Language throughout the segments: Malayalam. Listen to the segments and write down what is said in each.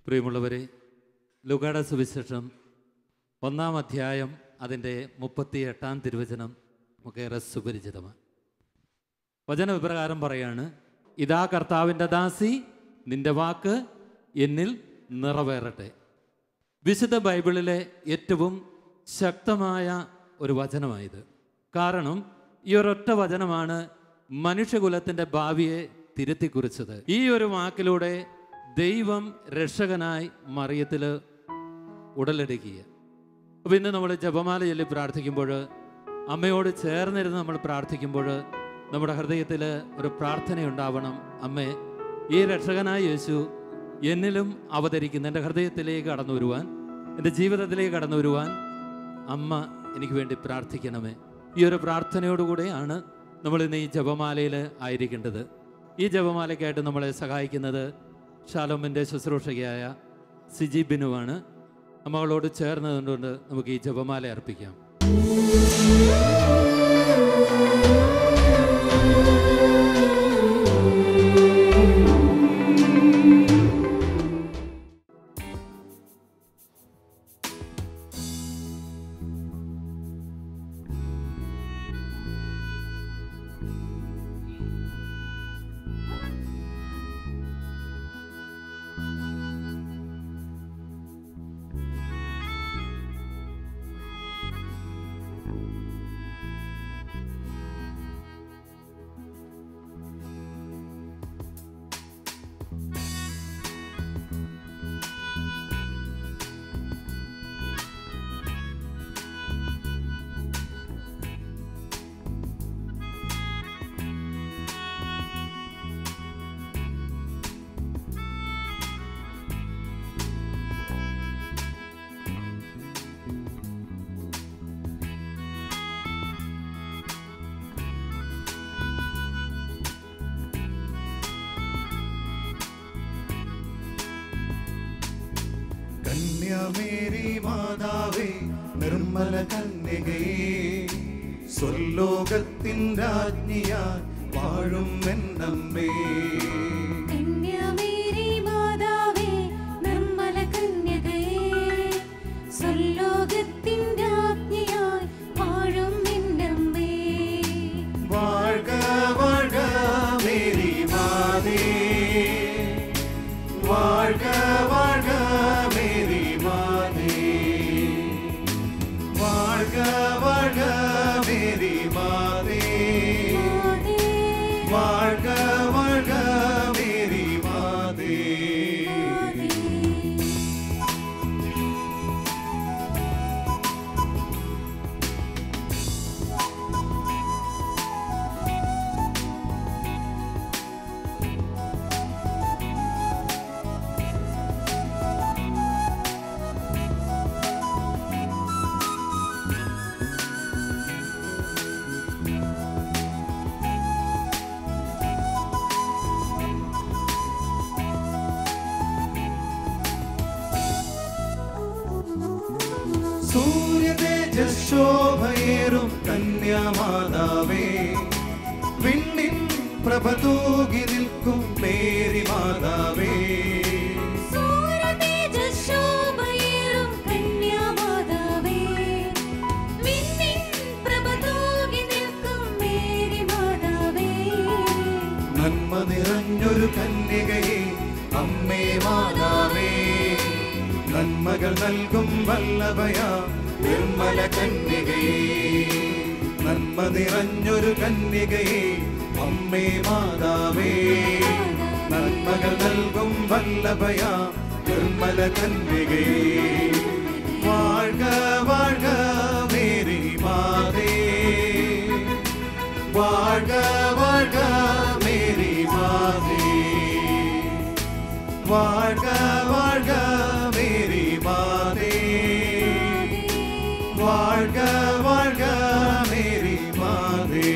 പ്രിയമുള്ളവരെ ലുകാട സുവിശേഷം ഒന്നാം അധ്യായം അതിൻ്റെ മുപ്പത്തി എട്ടാം തിരുവചനം നമുക്കേറെ സുപരിചിതമാണ് വചന വിപ്രകാരം പറയാണ് ഇതാ കർത്താവിൻ്റെ ദാസി നിന്റെ വാക്ക് എന്നിൽ നിറവേറട്ടെ വിശുദ്ധ ബൈബിളിലെ ഏറ്റവും ശക്തമായ ഒരു വചനമായത് കാരണം ഈ ഒരൊറ്റ വചനമാണ് മനുഷ്യകുലത്തിൻ്റെ ഭാവിയെ തിരുത്തി കുറിച്ചത് ഈ ഒരു വാക്കിലൂടെ ദൈവം രക്ഷകനായി മറിയത്തിൽ ഉടലെടുക്കുക അപ്പോൾ ഇന്ന് നമ്മൾ ജപമാല ചൊല്ലി പ്രാർത്ഥിക്കുമ്പോൾ അമ്മയോട് ചേർന്നിരുന്ന് നമ്മൾ പ്രാർത്ഥിക്കുമ്പോൾ നമ്മുടെ ഹൃദയത്തിൽ ഒരു പ്രാർത്ഥനയുണ്ടാവണം അമ്മേ ഈ രക്ഷകനായ യേശു എന്നിലും അവതരിക്കുന്ന എൻ്റെ ഹൃദയത്തിലേക്ക് കടന്നു വരുവാൻ എൻ്റെ ജീവിതത്തിലേക്ക് കടന്നു വരുവാൻ അമ്മ എനിക്ക് വേണ്ടി പ്രാർത്ഥിക്കണമേ ഈ ഒരു പ്രാർത്ഥനയോടുകൂടെയാണ് നമ്മൾ ഇന്ന് ഈ ജപമാലയിൽ ആയിരിക്കേണ്ടത് ഈ ജപമാലയ്ക്കായിട്ട് നമ്മളെ സഹായിക്കുന്നത് ഷാലോമിൻ്റെ ശുശ്രൂഷകയായ സിജി ബിനുവാണ് മകളോട് ചേർന്ന് നിന്നുകൊണ്ട് നമുക്ക് ഈ ജപമാല അർപ്പിക്കാം കന്യാമേരി മാതാവേ നിർമ്മല കന്യകയേ സ്വർലോകത്തിൻ രാജ്ഞിയായി വാഴും എന്നമ്മേ കന്യാമേരി മാതാവേ നിർമ്മല കന്യകയേ സ്വലോകത്തിൻ രാജ്ഞിയായി വാഴും നിന്നമ്മേ വാഴ്ക വാഴ്ക മേരി മാതേ വാഴ്ക വാഴ്ക മേരി മാതേ വാഴ്ക വാഴ്ക മേരി മാതേ മാതേ, വാഴ്ക വാഴ്ക മേരി മാതേ മാതേ. സൂര്യതേജശോഭയേറും കന്യാമാതാവേ വിണ്ണിൻ പ്രഭ തൂകി നിൽക്കും മേരി മാതാവേ സൂര്യതേജശോഭയേറും കന്യാമാതാവേ, വിണ്ണിൻ പ്രഭ തൂകി നിൽക്കും മേരി മാതാവേ. നന്മ നിറഞ്ഞൊരു കന്യകയെ അമ്മേ മാതാവേ നന്മകൾ നൽകും വല്ലഭയ നിർമ്മല കന്യകയെ നന്മ നിറഞ്ഞൊരു കന്യകയെ അമ്മേ മാതാവേ നന്മകൾ നൽകും വല്ലഭയ നിർമ്മല കന്യകയെ വാഴ്ക വാഴ്ക മേരി മാതേ വാഴ്ക വാഴ്ക മേരി മാതേ വാഴ്ക വാഴ്ക മേരി മാതേ വാഴ്ക വാഴ്ക മേരി മാതേ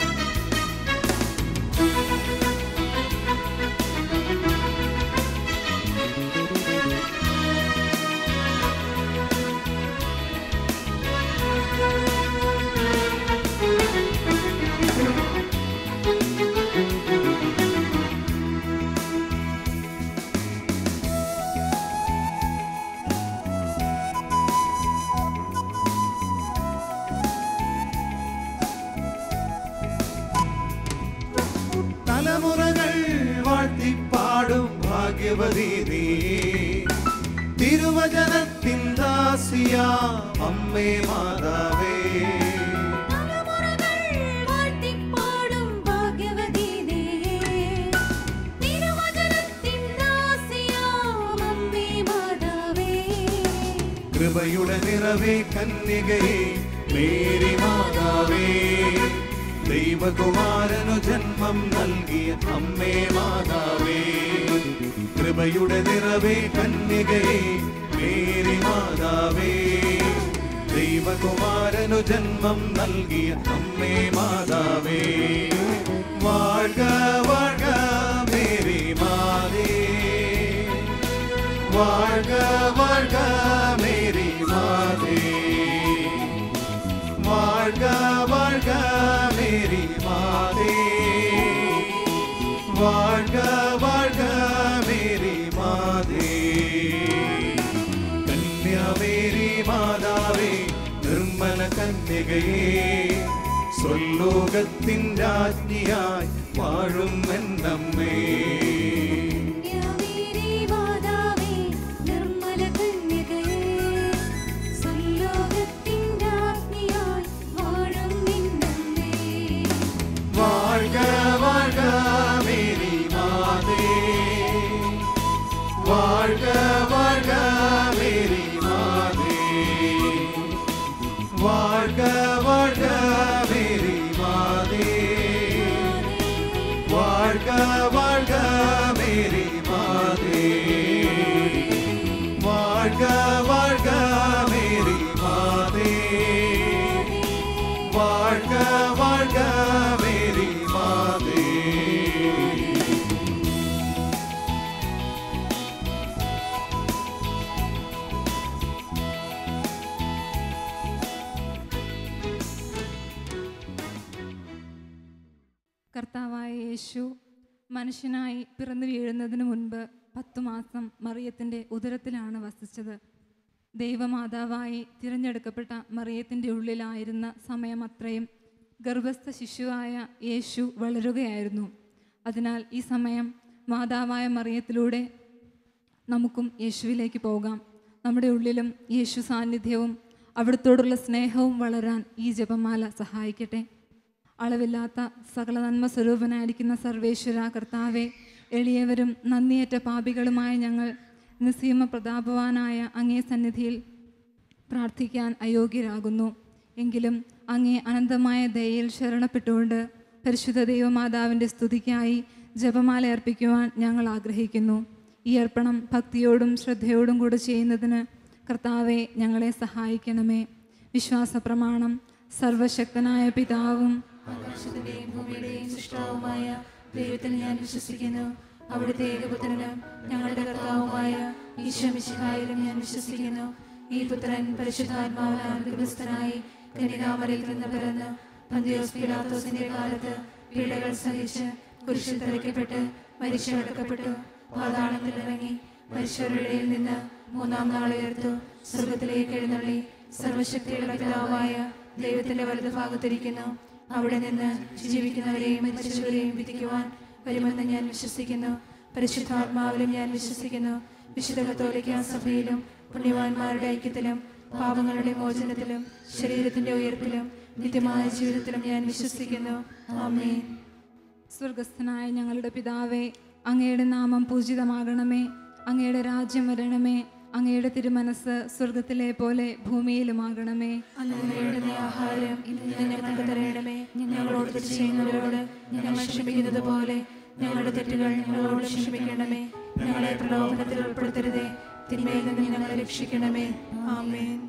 ും ഭാഗ്യവതി നീ തിരുവചനത്തിൻ ദാസിയ അമ്മേ മാതാവേ തലമുറകൾ വാഴ്ത്തിപ്പാടും ഭാഗ്യവതി നീ. തിരുവചനത്തിൻ ദാസിയാം അമ്മേ മാതാവേ. കൃപയുടെ നിറവേ കന്യകയെ മേരി മാതാവേ ദൈവകുമാരനു ജന്മം നൽകിയ അമ്മേ മാതാവേ കൃപയുടെ നിറവേ കന്യകയെ മേരി മാതാവേ ദൈവകുമാരനു ജന്മം നൽകിയ അമ്മേ മാതാവേ വാഴ്ക വാഴ്ക മേരി മാതേ வாழ்க வாழ்க மேரி மாதே வாழ்க வாழ்க மேரி மாதே வாழ்க வாழ்க மேரி மாதே കന്യാമേരി മാതാവേ നിർമ്മല കന്യകയെ സ്വലോകത്തിൻ രാജ്ഞിയായി വാഴും എന്നമ്മേ യാമീരി മാതാവേ, നിർമ്മല കന്യകയേ, സ്വലോകത്തിൻ രാജ്ഞിയായി വാഴും നിന്നമ്മേ. வாழ்க வாழ்க மேரி மாதே வாழ்க வாழ்க மேரி மாதே வாழ்க வாழ்க மேரி மாதே வாழ்க வாழ்க மேரி மாதே வாழ்க வாழ்க மேரி மாதே வாழ்க வாழ்க மேரி மாதே കർത്താവായ യേശു മനുഷ്യനായി പിറന്നു വീഴുന്നതിന് മുൻപ് പത്തു മാസം മറിയത്തിൻ്റെ ഉദരത്തിലാണ് വസിച്ചത് ദൈവമാതാവായി തിരഞ്ഞെടുക്കപ്പെട്ട മറിയത്തിൻ്റെ ഉള്ളിലായിരുന്ന സമയമത്രയും ഗർഭസ്ഥ ശിശുവായ യേശു വളരുകയായിരുന്നു അതിനാൽ ഈ സമയം മാതാവായ മറിയത്തിലൂടെ നമുക്കും യേശുവിലേക്ക് പോകാം നമ്മുടെ ഉള്ളിലും യേശു സാന്നിധ്യവും അവിടുത്തോടുള്ള സ്നേഹവും വളരാൻ ഈ ജപമാല സഹായിക്കട്ടെ അളവില്ലാത്ത സകല നന്മ സ്വരൂപനായിരിക്കുന്ന സർവേശ്വര കർത്താവെ എളിയവരും നന്ദിയേറ്റ പാപികളുമായ ഞങ്ങൾ നിസീമ പ്രതാപവാനായ അങ്ങേ സന്നിധിയിൽ പ്രാർത്ഥിക്കാൻ അയോഗ്യരാകുന്നു എങ്കിലും അങ്ങേ അനന്തമായ ദയയിൽ ശരണപ്പെട്ടുകൊണ്ട് പരിശുദ്ധ ദൈവമാതാവിൻ്റെ സ്തുതിക്കായി ജപമാല അർപ്പിക്കുവാൻ ഞങ്ങൾ ആഗ്രഹിക്കുന്നു ഈ അർപ്പണം ഭക്തിയോടും ശ്രദ്ധയോടും കൂടെ ചെയ്യുന്നതിന് കർത്താവെ ഞങ്ങളെ സഹായിക്കണമേ വിശ്വാസ പ്രമാണം സർവശക്തനായ പിതാവും ആകാശത്തിന്റെയും ഭൂമിയുടെയും സൃഷ്ടാവുമായ ദൈവത്തിൽ ഞാൻ വിശ്വസിക്കുന്നു അവിടുത്തെ ഏകപുത്രനും ഞങ്ങളുടെ കർത്താവുമായ ഈശ്വമിശിഹായിലും ഞാൻ വിശ്വസിക്കുന്നു ഈ പുത്രൻ പരിശുദ്ധാത്മാവിനാൽ ഗൃഹസ്ഥനായി കനികാമരയിൽ നിന്ന് പിറന്ന് പന്തിയോസ് പിലാത്തോസിന്റെ കാലത്ത് പീഡകൾ സഹിച്ച് കുരിശിൽ തലയ്ക്കപ്പെട്ട് മരിച്ചടക്കപ്പെട്ടു പാതാളത്തിൽ ഇറങ്ങി മരിച്ചവരുടെ ഇടയിൽ നിന്ന് മൂന്നാം നാൾ ഉയർത്തു സ്വർഗത്തിലേക്ക് എഴുന്നള്ളി സർവശക്തിയുള്ള പിതാവായ ദൈവത്തിന്റെ വലതുഭാഗത്തിരിക്കുന്നു അവിടെ നിന്ന് ജീവിക്കുന്നവരെയും മരിച്ചവരെയും വിധിക്കുവാൻ വരുമെന്ന് ഞാൻ വിശ്വസിക്കുന്നു പരിശുദ്ധാത്മാവിലും ഞാൻ വിശ്വസിക്കുന്നു വിശുദ്ധ കത്തോലിക്ക സഭയിലും പുണ്യവാന്മാരുടെ ഐക്യത്തിലും പാപങ്ങളുടെ മോചനത്തിലും ശരീരത്തിന്റെ ഉയർപ്പിലും നിത്യമായ ജീവിതത്തിലും ഞാൻ വിശ്വസിക്കുന്നു ആമേൻ സ്വർഗസ്ഥനായ ഞങ്ങളുടെ പിതാവേ അങ്ങയുടെ നാമം പൂജിതമാകണമേ അങ്ങയുടെ രാജ്യം വരണമേ അങ്ങയുടെ തിരുമനസ് സ്വർഗത്തിലെ പോലെ ഭൂമിയിലുമാകണമേ അന്ന് വേണ്ടുന്ന ആഹാരം ഇന്ന് ഞങ്ങൾക്ക് തരണമേ ഞങ്ങളോട് തെറ്റ് ചെയ്യുന്നവരോട് ഞങ്ങൾ ക്ഷമിക്കുന്നത് പോലെ ഞങ്ങളുടെ തെറ്റുകൾ ഞങ്ങളോട് ക്ഷമിക്കണമേ ഞങ്ങളെ പ്രലോഭനത്തിൽ ഉൾപ്പെടുത്തരുതേ തിന്മയിൽ നിന്ന് ഞങ്ങളെ രക്ഷിക്കണമേ ആമേൻ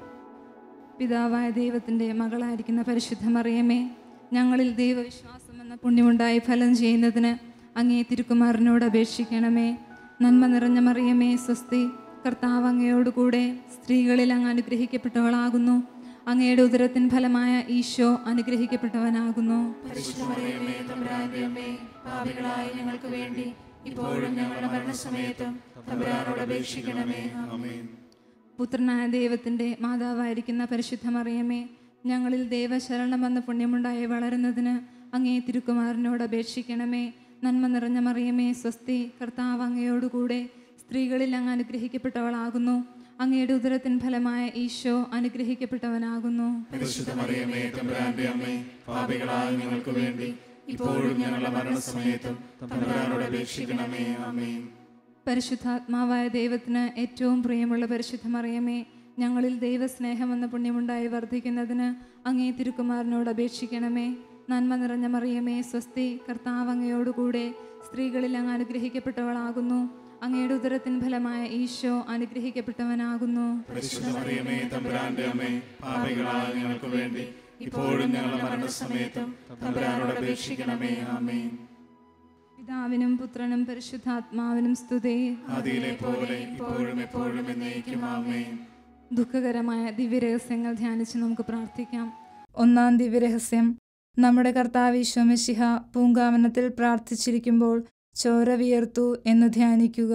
പിതാവായ ദൈവത്തിൻ്റെ മകളായിരിക്കുന്ന പരിശുദ്ധ മറിയമേ ഞങ്ങളിൽ ദൈവവിശ്വാസം എന്ന പുണ്യമുണ്ടായി ഫലം ചെയ്യുന്നതിന് അങ്ങേ തിരുക്കുമാരനോട് അപേക്ഷിക്കണമേ നന്മ നിറഞ്ഞ മറിയമേ സ്വസ്തി കർത്താവ് അങ്ങയോടുകൂടെ സ്ത്രീകളിൽ അങ്ങ് അനുഗ്രഹിക്കപ്പെട്ടവളാകുന്നു അങ്ങയുടെ ഉദരത്തിൻ ഫലമായ ഈശോ അനുഗ്രഹിക്കപ്പെട്ടവനാകുന്നു പരിശുദ്ധമറിയമേ തമ്പുരാന്റെ അമ്മേ പാപികളായ ഞങ്ങൾക്ക് വേണ്ടി ഇപ്പോഴും ഞങ്ങളുടെ മരണസമയത്തും തമ്പുരാനോട് അപേക്ഷിക്കണമേ ആമേൻ പുത്രനായ ദൈവത്തിൻ്റെ മാതാവായിരിക്കുന്ന പരിശുദ്ധ മറിയമേ ഞങ്ങളിൽ ദൈവശരണം എന്ന പുണ്യമുണ്ടായി വളരുന്നതിന് അങ്ങേ തിരുക്കുമാരനോട് അപേക്ഷിക്കണമേ നന്മ നിറഞ്ഞ മറിയമേ സ്വസ്തി കർത്താവ് അങ്ങയോടുകൂടെ സ്ത്രീകളിൽ അങ്ങ് അനുഗ്രഹിക്കപ്പെട്ടവളാകുന്നു അങ്ങയുടെ ഉദരത്തിൻ ഫലമായ ഈശോ അനുഗ്രഹിക്കപ്പെട്ടവനാകുന്നു പരിശുദ്ധ മറിയമേ തമ്പുരാന്റെ അമ്മേ പാപികളായ ഞങ്ങൾക്ക് വേണ്ടി ഇപ്പോഴും ഞങ്ങളുടെ മരണസമയത്തും തമ്പുരാനോട് അപേക്ഷിക്കണമേ ആമേൻ പരിശുദ്ധാത്മാവായ ദൈവത്തിന് ഏറ്റവും പ്രിയമുള്ള പരിശുദ്ധ മറിയമേ ഞങ്ങളിൽ ദൈവസ്നേഹമെന്ന പുണ്യമുണ്ടായി വർദ്ധിക്കുന്നതിന് അങ്ങേ തിരുക്കുമാരനോട് അപേക്ഷിക്കണമേ നന്മ നിറഞ്ഞ മറിയമേ സ്വസ്തി കർത്താവ് അങ്ങയോടുകൂടെ സ്ത്രീകളിൽ അങ്ങ് അനുഗ്രഹിക്കപ്പെട്ടവളാകുന്നു അങ്ങയുടെ ഉദരത്തിൻ ഫലമായ ഈശോ അനുഗ്രഹിക്കപ്പെട്ടവനാകുന്നു പരിശുദ്ധ മറിയമേ തമ്പുരാന്റെ അമ്മേ പാപികളായ ഞങ്ങൾക്ക് വേണ്ടി ഇപ്പോഴും ഞങ്ങളുടെ മരണസമയത്തും തമ്പുരാനോട് അപേക്ഷിക്കണമേ ആമേൻ പിതാവിനും പുത്രനും പരിശുദ്ധാത്മാവിനും സ്തുതി ആദിയിലെ പോലെ ഇപ്പോഴും എപ്പോഴും എന്നേക്കും ആമേൻ ദുഃഖകരമായ ദിവ്യരഹസ്യങ്ങൾ ധ്യാനിച്ച് നമുക്ക് പ്രാർത്ഥിക്കാം ഒന്നാം ദിവ്യരഹസ്യം നമ്മുടെ കർത്താവ് ഈശോമിശിഹ പൂങ്കാവനത്തിൽ പ്രാർത്ഥിച്ചിരിക്കുമ്പോൾ ചോര വിയർത്തു എന്ന് ധ്യാനിക്കുക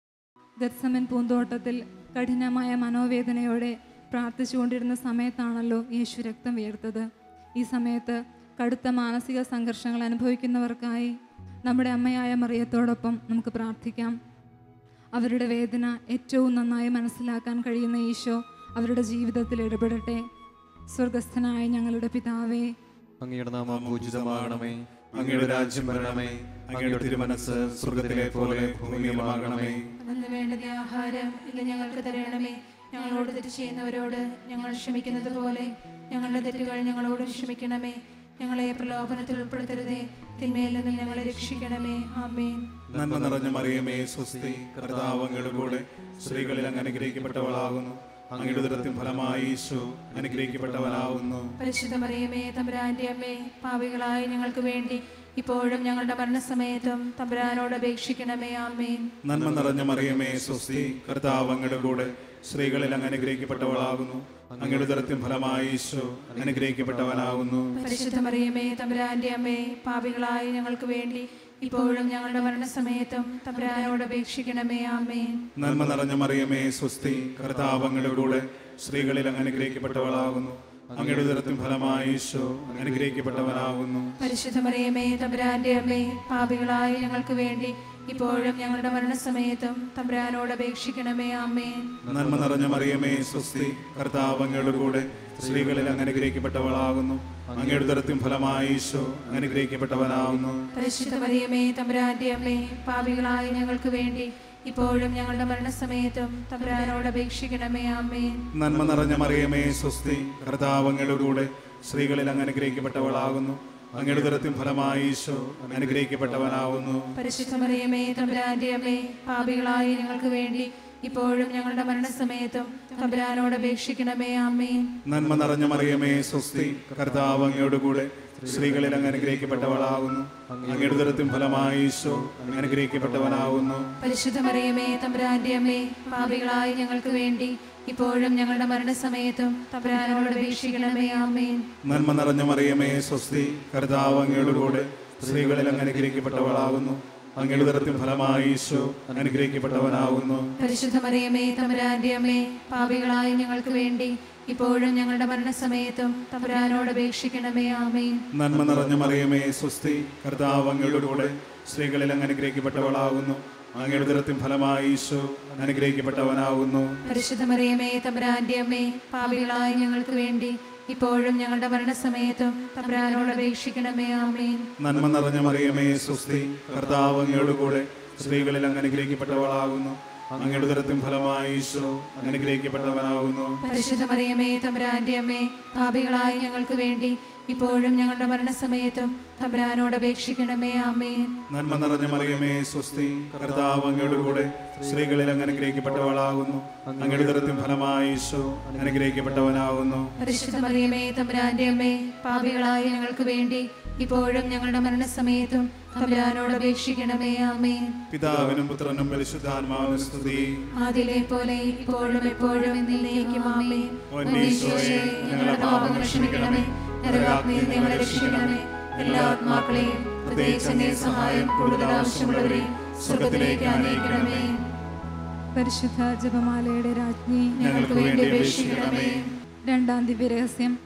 ഗത്സമൻ പൂന്തോട്ടത്തിൽ കഠിനമായ മനോവേദനയോടെ പ്രാർത്ഥിച്ചുകൊണ്ടിരുന്ന സമയത്താണല്ലോ യേശു രക്തം വിയർത്തത് ഈ സമയത്ത് കടുത്ത മാനസിക സംഘർഷങ്ങൾ അനുഭവിക്കുന്നവർക്കായി നമ്മുടെ അമ്മയായ മറിയത്തോടൊപ്പം നമുക്ക് പ്രാർത്ഥിക്കാം അവരുടെ വേദന ഏറ്റവും നന്നായി മനസ്സിലാക്കാൻ കഴിയുന്ന ഈശോ അവരുടെ ജീവിതത്തിൽ ഇടപെടട്ടെ സ്വർഗസ്ഥനായ ഞങ്ങളുടെ പിതാവേ അങ്ങയുടെ നാമം പൂജിതമാകണമേ അങ്ങയുടെ രാജ്യം വരണമേ അങ്ങയുടെ തിരുമനസ് സ്വർഗത്തിലെ പോലെ ഭൂമിയിലുമാകണമേ അന്ന് വേണ്ടത് ആഹാരം ഇല്ല ഞങ്ങൾക്ക് തരണമേ ഞങ്ങളോട് തെറ്റ് ചെയ്യുന്നവരോട് ഞങ്ങൾ ക്ഷമിക്കുന്നത് പോലെ ഞങ്ങളുടെ തെറ്റുകൾ ഞങ്ങളോട് ക്ഷമിക്കണമേ ഞങ്ങളെ പ്രലോഭനത്തിൽ ഉൾപ്പെടുത്തരുതേ തിന്മയിൽ നിന്ന് ഞങ്ങളെ രക്ഷിക്കണമേ ആമേൻ നന്മ നിറഞ്ഞ മറിയമേ സ്വസ്തി കർത്താവ് അങ്ങയുടെ കൂടെ സ്ത്രീകളിൽ അങ്ങ് അനുഗ്രഹിക്കപ്പെട്ടവളാകുന്നു അങ്ങയുടെ ഉദരത്തിൻ ഫലമായി ഈശോ അനുഗ്രഹിക്കപ്പെട്ടവനാകുന്നു പരിശുദ്ധ മറിയമേ തമ്പുരാന്റെ അമ്മേ പാവികളായ ഞങ്ങൾക്ക് വേണ്ടി ഇപ്പോഴും ഞങ്ങളുടെ മരണസമയത്തും തമ്പുരാനോട് അപേക്ഷിക്കണമേ ആമേൻ നന്മ നിറഞ്ഞ മറിയമേ സ്വസ്തി കർത്താവ് അങ്ങയുടെ കൂടെ സ്ത്രീകളിൽ അങ്ങ് അനുഗ്രഹിക്കപ്പെട്ടവളാകുന്നു അങ്ങയുടെ ഉദരത്തിൻ ഫലമായി ഈശോ അനുഗ്രഹിക്കപ്പെട്ടവനാകുന്നു പരിശുദ്ധ മറിയമേ തമ്പുരാന്റെ അമ്മേ പാപികളായ ഞങ്ങൾക്ക് വേണ്ടി ഇപ്പോഴും ഞങ്ങളുടെ മരണസമയത്തും തമ്പുരാനോട് അപേക്ഷിക്കണമേ ആമേൻ നന്മ നിറഞ്ഞ മറിയമേ സ്വസ്തി കർത്താവ് അങ്ങയുടെ കൂടെ സ്ത്രീകളിൽ അങ്ങ് അനുഗ്രഹിക്കപ്പെട്ടവളാകുന്നു അങ്ങയുടെ ഉദരത്തിൻ ഫലമായി ഈശോ അനുഗ്രഹിക്കപ്പെട്ടവനാകുന്നു പരിശുദ്ധ മറിയമേ തമ്പുരാന്റെ അമ്മേ പാപികളായ ഞങ്ങൾക്ക് വേണ്ടി ഇപ്പോഴും ഞങ്ങളുടെ മരണസമയത്തും തമ്പുരാനോട് അപേക്ഷിക്കണമേ ആമേൻ നന്മ നിറഞ്ഞ മറിയമേ സ്വസ്തി കർത്താവ് അങ്ങയുടെ കൂടെ സ്ത്രീകളിൽ അങ്ങ് അനുഗ്രഹിക്കപ്പെട്ടവളാകുന്നു അങ്ങയുടെ ഉദരത്തിൻ ഫലമായി ഈശോ അനുഗ്രഹിക്കപ്പെട്ടവനാകുന്നു പരിശുദ്ധ മറിയമേ തമ്പുരാന്റെ അമ്മേ പാപികളായ ഞങ്ങൾക്ക് വേണ്ടി ഇപ്പോഴും ഞങ്ങളുടെ മരണസമയത്തും തമ്പുരാനോട് അപേക്ഷിക്കണമേ ആമേൻ നന്മ നിറഞ്ഞ മറിയമേ സ്വസ്തി കർത്താവ് അങ്ങയുടെ കൂടെ സ്ത്രീകളിൽ അങ്ങ് അനുഗ്രഹിക്കപ്പെട്ടവളാകുന്നു അങ്ങയുടെ ഉദരത്തിൻ ഫലമായി ഈശോ അനുഗ്രഹിക്കപ്പെട്ടവനാകുന്നു പരിശുദ്ധ മറിയമേ തമ്പുരാന്റെ അമ്മേ പാപികളായ ഞങ്ങൾക്ക് വേണ്ടി ഇപ്പോഴും ഞങ്ങളുടെ മരണസമയത്തും തമ്പുരാനോട് അപേക്ഷിക്കണമേ ആമേൻ നന്മ നിറഞ്ഞ മറിയമേ സ്വസ്തി കർത്താവ് അങ്ങയുടെ കൂടെ സ്ത്രീകളിൽ അങ്ങ് അനുഗ്രഹിക്കപ്പെട്ടവളാകുന്നു അങ്ങയുടെ ഉദരത്തിൻ ഫലമായി ഈശോ അനുഗ്രഹിക്കപ്പെട്ടവനാകുന്നു പരിശുദ്ധ മറിയമേ തമ്പുരാന്റെ അമ്മേ പാപികളായ ഞങ്ങൾക്ക് വേണ്ടി ഇപ്പോഴും ഞങ്ങളുടെ മരണസമയത്തും തമ്പുരാനോട് അപേക്ഷിക്കണമേ ആമേൻ നന്മ നിറഞ്ഞ മറിയമേ സ്വസ്തി കർത്താവ് അങ്ങയുടെ കൂടെ സ്ത്രീകളിൽ അങ്ങ് അനുഗ്രഹിക്കപ്പെട്ടവളാകുന്നു അങ്ങയുടെ ഉദരത്തിൻ ഫലമായി ഈശോ അനുഗ്രഹിക്കപ്പെട്ടവനാകുന്നു പരിശുദ്ധ മറിയമേ തമ്പുരാന്റെ അമ്മേ പാപികളായ ഞങ്ങൾക്ക് വേണ്ടി ഇപ്പോഴും ഞങ്ങളുടെ മരണസമയത്തും തമ്പുരാനോട് അപേക്ഷിക്കണമേ ആമേൻ നന്മ നിറഞ്ഞ മറിയമേ സ്വസ്തി കർത്താവ് അങ്ങയുടെ കൂടെ സ്ത്രീകളിൽ അങ്ങ് അനുഗ്രഹിക്കപ്പെട്ടവളാകുന്നു അങ്ങയുടെ ഉദരത്തിൻ ഫലമായി ഈശോ അനുഗ്രഹിക്കപ്പെട്ടവനാകുന്നു പരിശുദ്ധ മറിയമേ തമ്പുരാന്റെ അമ്മേ പാപികളായ ഞങ്ങൾക്ക് വേണ്ടി ഇപ്പോഴും ഞങ്ങളുടെ മരണസമയത്തും തമ്പുരാനോട് അപേക്ഷിക്കണമേ ആമേൻ നന്മ നിറഞ്ഞ മറിയമേ സ്വസ്തി കർത്താവ് അങ്ങയുടെ കൂടെ സ്ത്രീകളിൽ അങ്ങ് അനുഗ്രഹിക്കപ്പെട്ടവളാകുന്നു അങ്ങയുടെ ഉദരത്തിൻ ഫലമായി ഈശോ അനുഗ്രഹിക്കപ്പെട്ടവനാകുന്നു പരിശുദ്ധ മറിയമേ തമ്പുരാന്റെ അമ്മേ പാപികളായ ഞങ്ങൾക്ക് വേണ്ടി ഇപ്പോഴും ഞങ്ങളുടെ മരണസമയത്തും തമ്പുരാനോട് അപേക്ഷിക്കണമേ ആമേൻ നന്മ നിറഞ്ഞ മറിയമേ സ്വസ്തി കർത്താവ് അങ്ങയുടെ കൂടെ സ്ത്രീകളിൽ അങ്ങ് അനുഗ്രഹിക്കപ്പെട്ടവളാകുന്നു അങ്ങയുടെ ഉദരത്തിൻ ഫലമായി ഈശോ അനുഗ്രഹിക്കപ്പെട്ടവനാകുന്നു പരിശുദ്ധ മറിയമേ തമ്പുരാന്റെ അമ്മേ പാപികളായ ഞങ്ങൾക്ക് വേണ്ടി ഇപ്പോഴും ഞങ്ങളുടെ മരണസമയത്തും തമ്പുരാനോട് അപേക്ഷിക്കണമേ ആമേൻ പിതാവിനും പുത്രനും പരിശുദ്ധാത്മാവിനും സ്തുതി ആദിലെ പോലെ ഇപ്പോഴും എപ്പോഴും എന്നേക്കും ആമേൻ ഉന്നീശോയെ, ഞങ്ങളുടെ പാപങ്ങൾ ക്ഷമിക്കണമേ നരകാഗ്നിയിൽ ഞങ്ങളെ രക്ഷിക്കണമേ എല്ലാ ആത്മാക്കളെയും പ്രത്യേകിച്ച് എന്നെ സഹായം കൂടുതൽ ആവശ്യമുള്ളവരെയും സ്വർഗത്തിലേക്ക് ആനയിക്കണമേ പരിശുദ്ധ ജപമാലയുടെ രാജ്ഞി ഞങ്ങൾക്ക് വേണ്ടി അപേക്ഷിക്കണമേ രണ്ടാം ദിവ്യരഹസ്യം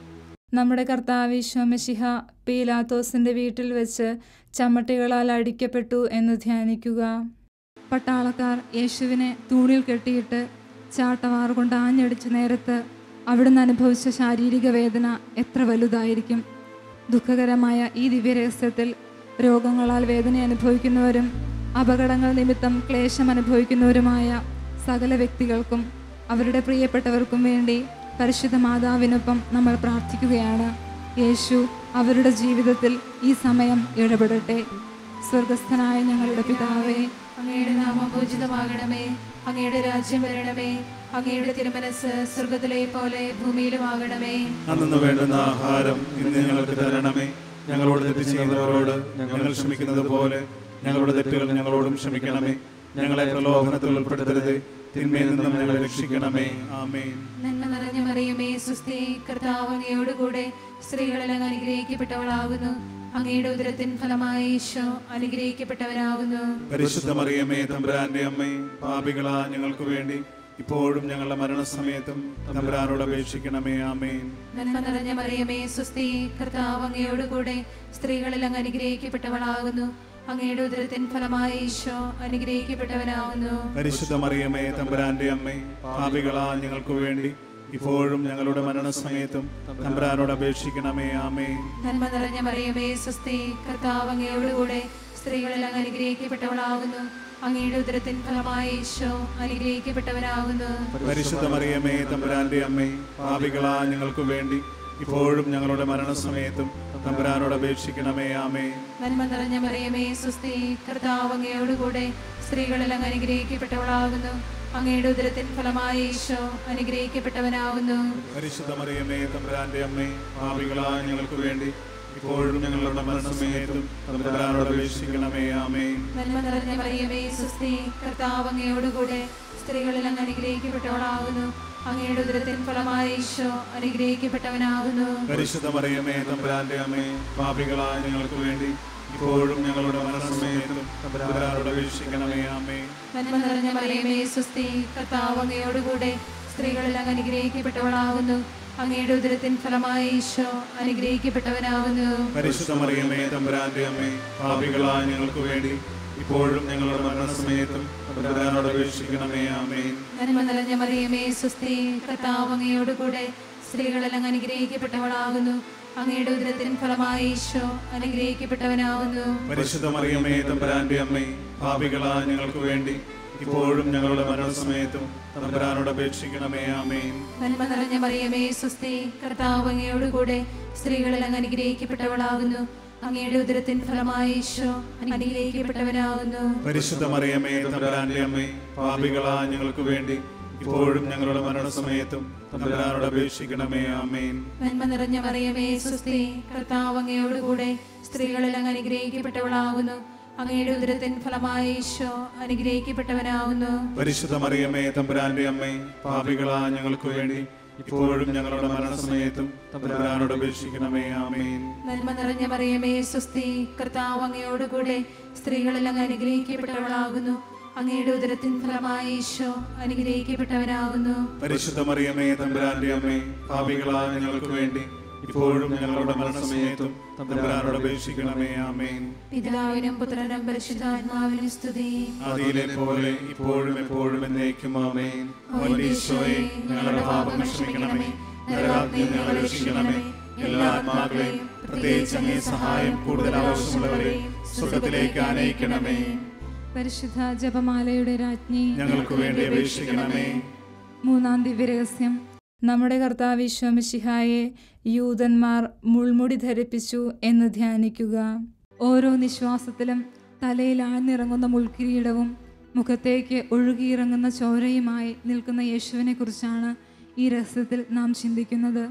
നമ്മുടെ കർത്താവിശ്വമിശിഹ പീലാത്തോസിന്റെ വീട്ടിൽ വെച്ച് ചമ്മട്ടികളാൽ അടിക്കപ്പെട്ടു എന്ന് ധ്യാനിക്കുക പട്ടാളക്കാർ യേശുവിനെ തൂണിൽ കെട്ടിയിട്ട് ചാട്ടവാർ കൊണ്ട് ആഞ്ഞടിച്ച നേരത്ത് അവിടുന്ന് അനുഭവിച്ച ശാരീരിക വേദന എത്ര വലുതായിരിക്കും ദുഃഖകരമായ ഈ ദിവ്യരഹസ്യത്തിൽ രോഗങ്ങളാൽ വേദന അനുഭവിക്കുന്നവരും അപകടങ്ങൾ നിമിത്തം ക്ലേശം അനുഭവിക്കുന്നവരുമായ സകല വ്യക്തികൾക്കും അവരുടെ പ്രിയപ്പെട്ടവർക്കും വേണ്ടി പരിശുദ്ധ മാതാവിനൊപ്പം നമ്മൾ പ്രാർത്ഥിക്കുകയാണ് യേശു അവരുടെ ജീവിതത്തിൽ ഈ സമയം ഇടപെടട്ടെ സ്വർഗസ്ഥനായ ഞങ്ങളുടെ പിതാവേ അങ്ങയുടെ നാമം പൂജിതമാകണമേ അങ്ങയുടെ രാജ്യം വരണമേ അങ്ങയുടെ തിരുമനസ് സ്വർഗത്തിലെ പോലെ ഭൂമിയിലുമാകണമേ അന്നു വേണ്ടുന്ന ആഹാരം ഇന്ന് ഞങ്ങൾക്ക് തരണമേ ഞങ്ങളോട് തെറ്റ് ചെയ്യുന്നവരോട് ഞങ്ങൾ ക്ഷമിക്കുന്നത് പോലെ ഞങ്ങളുടെ തെറ്റുകൾ ഞങ്ങളോടും ക്ഷമിക്കണമേ ഞങ്ങളെ പ്രലോഭനത്തിൽ ഉൾപ്പെടുത്തരുത് തിന്മയിൽ നിന്നും ഞങ്ങളെ രക്ഷിക്കണമേ ആമേൻ നന്മ നിറഞ്ഞ മറിയമേ സുസ്ഥി കർത്താവ് അങ്ങയോടുകൂടെ സ്ത്രീകളിൽ അങ്ങ് അനുഗ്രഹിക്കപ്പെട്ടവളാകുന്നു അങ്ങയുടെ ഉദരത്തിൻ ഫലമായി ഈശോ അനുഗ്രഹിക്കപ്പെട്ടവനാകുന്നു പരിശുദ്ധ മറിയമേ തമ്പുരാന്റെ അമ്മേ പാപികളാ ഞങ്ങൾക്ക് വേണ്ടി ഇപ്പോഴും ഞങ്ങളുടെ മരണസമയത്തും തമ്പുരാനോട് അപേക്ഷിക്കണമേ ആമേൻ നന്മ നിറഞ്ഞ മറിയമേ സുസ്ഥി കർത്താവ് അങ്ങയോടുകൂടെ സ്ത്രീകളിൽ അങ്ങ് അനുഗ്രഹിക്കപ്പെട്ടവളാകുന്നു അങ്ങയുടെ ഉദരത്തിൻ ഫലമായി ഈശോ അനുഗ്രഹിക്കപ്പെട്ടവനാകുന്നു പരിശുദ്ധ മറിയമേ തമ്പുരാന്റെ അമ്മേ പാപികളാ ഞങ്ങൾക്ക് വേണ്ടി ഇപ്പോഴും ഞങ്ങളുടെ മരണസമയത്തും തമ്പുരാനോട് അപേക്ഷിക്കണമേ ആമേൻ നന്മ നിറഞ്ഞ മറിയമേ സുസ്ഥി കർത്താവ് അങ്ങയോടുകൂടെ സ്ത്രീകളിൽ അങ്ങ് അനുഗ്രഹിക്കപ്പെട്ടവളാകുന്നു അങ്ങയുടെ ഉദരത്തിൻ ഫലമായി ഈശോ അനുഗ്രഹിക്കപ്പെട്ടവനാകുന്നു പരിശുദ്ധ മറിയമേ തമ്പുരാന്റെ അമ്മേ പാപികളാ ഞങ്ങൾക്ക് വേണ്ടി ഇപ്പോഴും ഞങ്ങളുടെ മരണസമയത്തും തമ്പുരാനോട് അപേക്ഷിക്കണമേ ആമേ നന്മ നിറഞ്ഞ മറിയമേ സുസ്ഥി കർത്താവ് അങ്ങയോടുകൂടെ സ്ത്രീകളിൽ അങ്ങ് അനുഗ്രഹിക്കപ്പെട്ടവളാകുന്നു അങ്ങയുടെ ഉദരത്തിൻ ഫലമായി ഈശോ അനുഗ്രഹിക്കപ്പെട്ടവനാകുന്നു പരിശുദ്ധ മറിയമേ തമ്പുരാന്റെ അമ്മേ പാപികളാ ഞങ്ങൾക്ക് വേണ്ടി ഇപ്പോഴും ഞങ്ങളുടെ മരണസമയത്തും തമ്പുരാനോട് അപേക്ഷിക്കണമേ ആമേ നന്മ നിറഞ്ഞ മറിയമേ സുസ്ഥി കർത്താവ് അങ്ങയോടുകൂടെ സ്ത്രീകളിൽ അങ്ങ് അനുഗ്രഹിക്കപ്പെട്ടവളാകുന്നു അങ്ങയുടെ ഉദരത്തിൻ ഫലമായി ഈശോ അനുഗ്രഹിക്കപ്പെട്ടവനാകുന്നു പരിശുദ്ധ മറിയമേ തമ്പുരാന്റെ അമ്മേ പാപികളാ ഞങ്ങൾക്ക് വേണ്ടി ഇപ്പോഴും ഞങ്ങളുടെ മരണസമയത്തും തമ്പുരാനോട് അപേക്ഷിക്കണമേ ആമേ നന്മ നിറഞ്ഞ മറിയമേ സുസ്ഥി കർത്താവ് അങ്ങയോടുകൂടെ സ്ത്രീകളിൽ അങ്ങ് അനുഗ്രഹിക്കപ്പെട്ടവളാകുന്നു അങ്ങയുടെ ഉദരത്തിൻ ഫലമായി ഈശോ അനുഗ്രഹിക്കപ്പെട്ടവനാകുന്നു പരിശുദ്ധ മറിയമേ തമ്പുരാന്റെ അമ്മേ പാപികളാ ഞങ്ങൾക്ക് വേണ്ടി ഇപ്പോഴും ഞങ്ങളുടെ മരണസമയത്തും തമ്പുരാനോട് അപേക്ഷിക്കണമേ ആമേ നന്മ നിറഞ്ഞ മറിയമേ സുസ്ഥി കർത്താവ് അങ്ങയോടുകൂടെ സ്ത്രീകളിൽ അങ്ങ് അനുഗ്രഹിക്കപ്പെട്ടവളാകുന്നു അങ്ങയുടെ ഉദരത്തിൻ ഫലമായി ഈശോ അനുഗ്രഹിക്കപ്പെട്ടവനാകുന്നു പരിശുദ്ധ മറിയമേ തമ്പുരാന്റെ അമ്മേ പാപികളാ ഞങ്ങൾക്ക് വേണ്ടി ഇപ്പോഴും ഞങ്ങളുടെ മരണസമയത്തും തമ്പുരാനോട് അപേക്ഷിക്കണമേ ആമേൻ നന്മ നിറഞ്ഞ മറിയമേ സുസ്ഥി കർത്താവ് അങ്ങയോടുകൂടെ സ്ത്രീകളിൽ അങ്ങ് അനുഗ്രഹിക്കപ്പെട്ടവളാകുന്നു അങ്ങയുടെ ഉദരത്തിൻ ഫലമായി ഈശോ അനുഗ്രഹിക്കപ്പെട്ടവനാകുന്നു പരിശുദ്ധ മറിയമേ തമ്പുരാന്റെ അമ്മേ പാപികളാ ഞങ്ങൾക്ക് വേണ്ടി ഇപ്പോഴും ഞങ്ങളുടെ മരണസമയത്തും തമ്പുരാനോട് അപേക്ഷിക്കണമേ ആമേൻ നന്മ നിറഞ്ഞ മറിയമേ സുസ്ഥി കർത്താവ് അങ്ങയോടുകൂടെ സ്ത്രീകളിൽ അങ്ങ് അനുഗ്രഹിക്കപ്പെട്ടവളാകുന്നു അങ്ങയുടെ ഉദരത്തിൻ ഫലമായി ഈശോ അനുഗ്രഹിക്കപ്പെട്ടവനാകുന്നു പരിശുദ്ധ മറിയമേ തമ്പുരാന്റെ അമ്മേ പാപികളാ ഞങ്ങൾക്ക് വേണ്ടി ഇപ്പോഴും ഞങ്ങളുടെ മരണസമയത്തും തമ്പുരാനോട് അപേക്ഷിക്കണമേ ആമേൻ നന്മ നിറഞ്ഞ മറിയമേ സുസ്ഥി കർത്താവ് അങ്ങയോടുകൂടെ സ്ത്രീകളിൽ അങ്ങ് അനുഗ്രഹിക്കപ്പെട്ടവളാകുന്നു അങ്ങയുടെ ഉദരത്തിൻ ഫലമായി ഈശോ അനുഗ്രഹിക്കപ്പെട്ടവനാകുന്നു പരിശുദ്ധ മറിയമേ തമ്പുരാന്റെ അമ്മേ പാപികളാ ഞങ്ങൾക്ക് വേണ്ടി ഇപ്പോഴും ഞങ്ങളുടെ മരണസമയത്തും തമ്പുരാനോട് അപേക്ഷിക്കണമേ ആമേൻ പിതാവിനും പുത്രനും പരിശുദ്ധാത്മാവിനും സ്തുതി ആദിയിലെ പോലെ ഇപ്പോഴും എപ്പോഴും എന്നേക്കും ആമേൻ ഈശോയെ ഞങ്ങളുടെ പാപങ്ങൾ ക്ഷമിക്കണമേ നരകാഗ്നിയിൽ ഞങ്ങളെ രക്ഷിക്കണമേ എല്ലാ ആത്മാക്കളെയും പ്രത്യേകിച്ച് അങ്ങേ സഹായം കൂടുതൽ ആവശ്യമുള്ളവരെ സ്വർഗത്തിലേക്ക് ആനയിക്കണമേ പരിശുദ്ധ ജപമാലയുടെ രാജ്ഞി ഞങ്ങൾക്ക് വേണ്ടി അപേക്ഷിക്കണമേ മൂന്നാം ദിവ്യരഹസ്യം നമ്മുടെ കർത്താവ് ഈശോമിശിഹായെ യൂതന്മാർ മുൾമുടി ധരിപ്പിച്ചു എന്ന് ധ്യാനിക്കുക ഓരോ നിശ്വാസത്തിലും തലയിൽ ആഴ്ന്നിറങ്ങുന്ന മുൾക്കിരീടവും മുഖത്തേക്ക് ഒഴുകിയിറങ്ങുന്ന ചോരയുമായി നിൽക്കുന്ന യേശുവിനെ കുറിച്ചാണ് ഈ രഹസ്യത്തിൽ നാം ചിന്തിക്കുന്നത്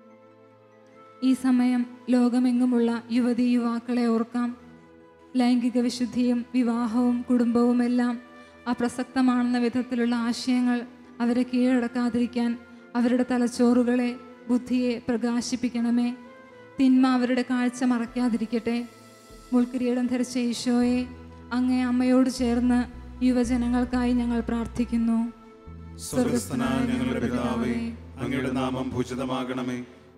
ഈ സമയം ലോകമെങ്ങുമുള്ള യുവതി യുവാക്കളെ ഓർക്കാം ലൈംഗിക വിശുദ്ധിയും വിവാഹവും കുടുംബവുമെല്ലാം അപ്രസക്തമാണെന്ന വിധത്തിലുള്ള ആശയങ്ങൾ അവരെ കീഴടക്കാതിരിക്കാൻ അവരുടെ തലച്ചോറുകളെ ബുദ്ധിയെ പ്രകാശിപ്പിക്കണമേ തിന്മ അവരുടെ കാഴ്ച മറയ്ക്കാതിരിക്കട്ടെ മുൾക്കിരീടം ധരിച്ച ഈശോയെ അങ്ങേ അമ്മയോട് ചേർന്ന് യുവജനങ്ങൾക്കായി ഞങ്ങൾ പ്രാർത്ഥിക്കുന്നു സ്വർഗസ്ഥനായ ഞങ്ങളുടെ പിതാവേ അങ്ങയുടെ നാമം ഭൂഷിതമാകണമേ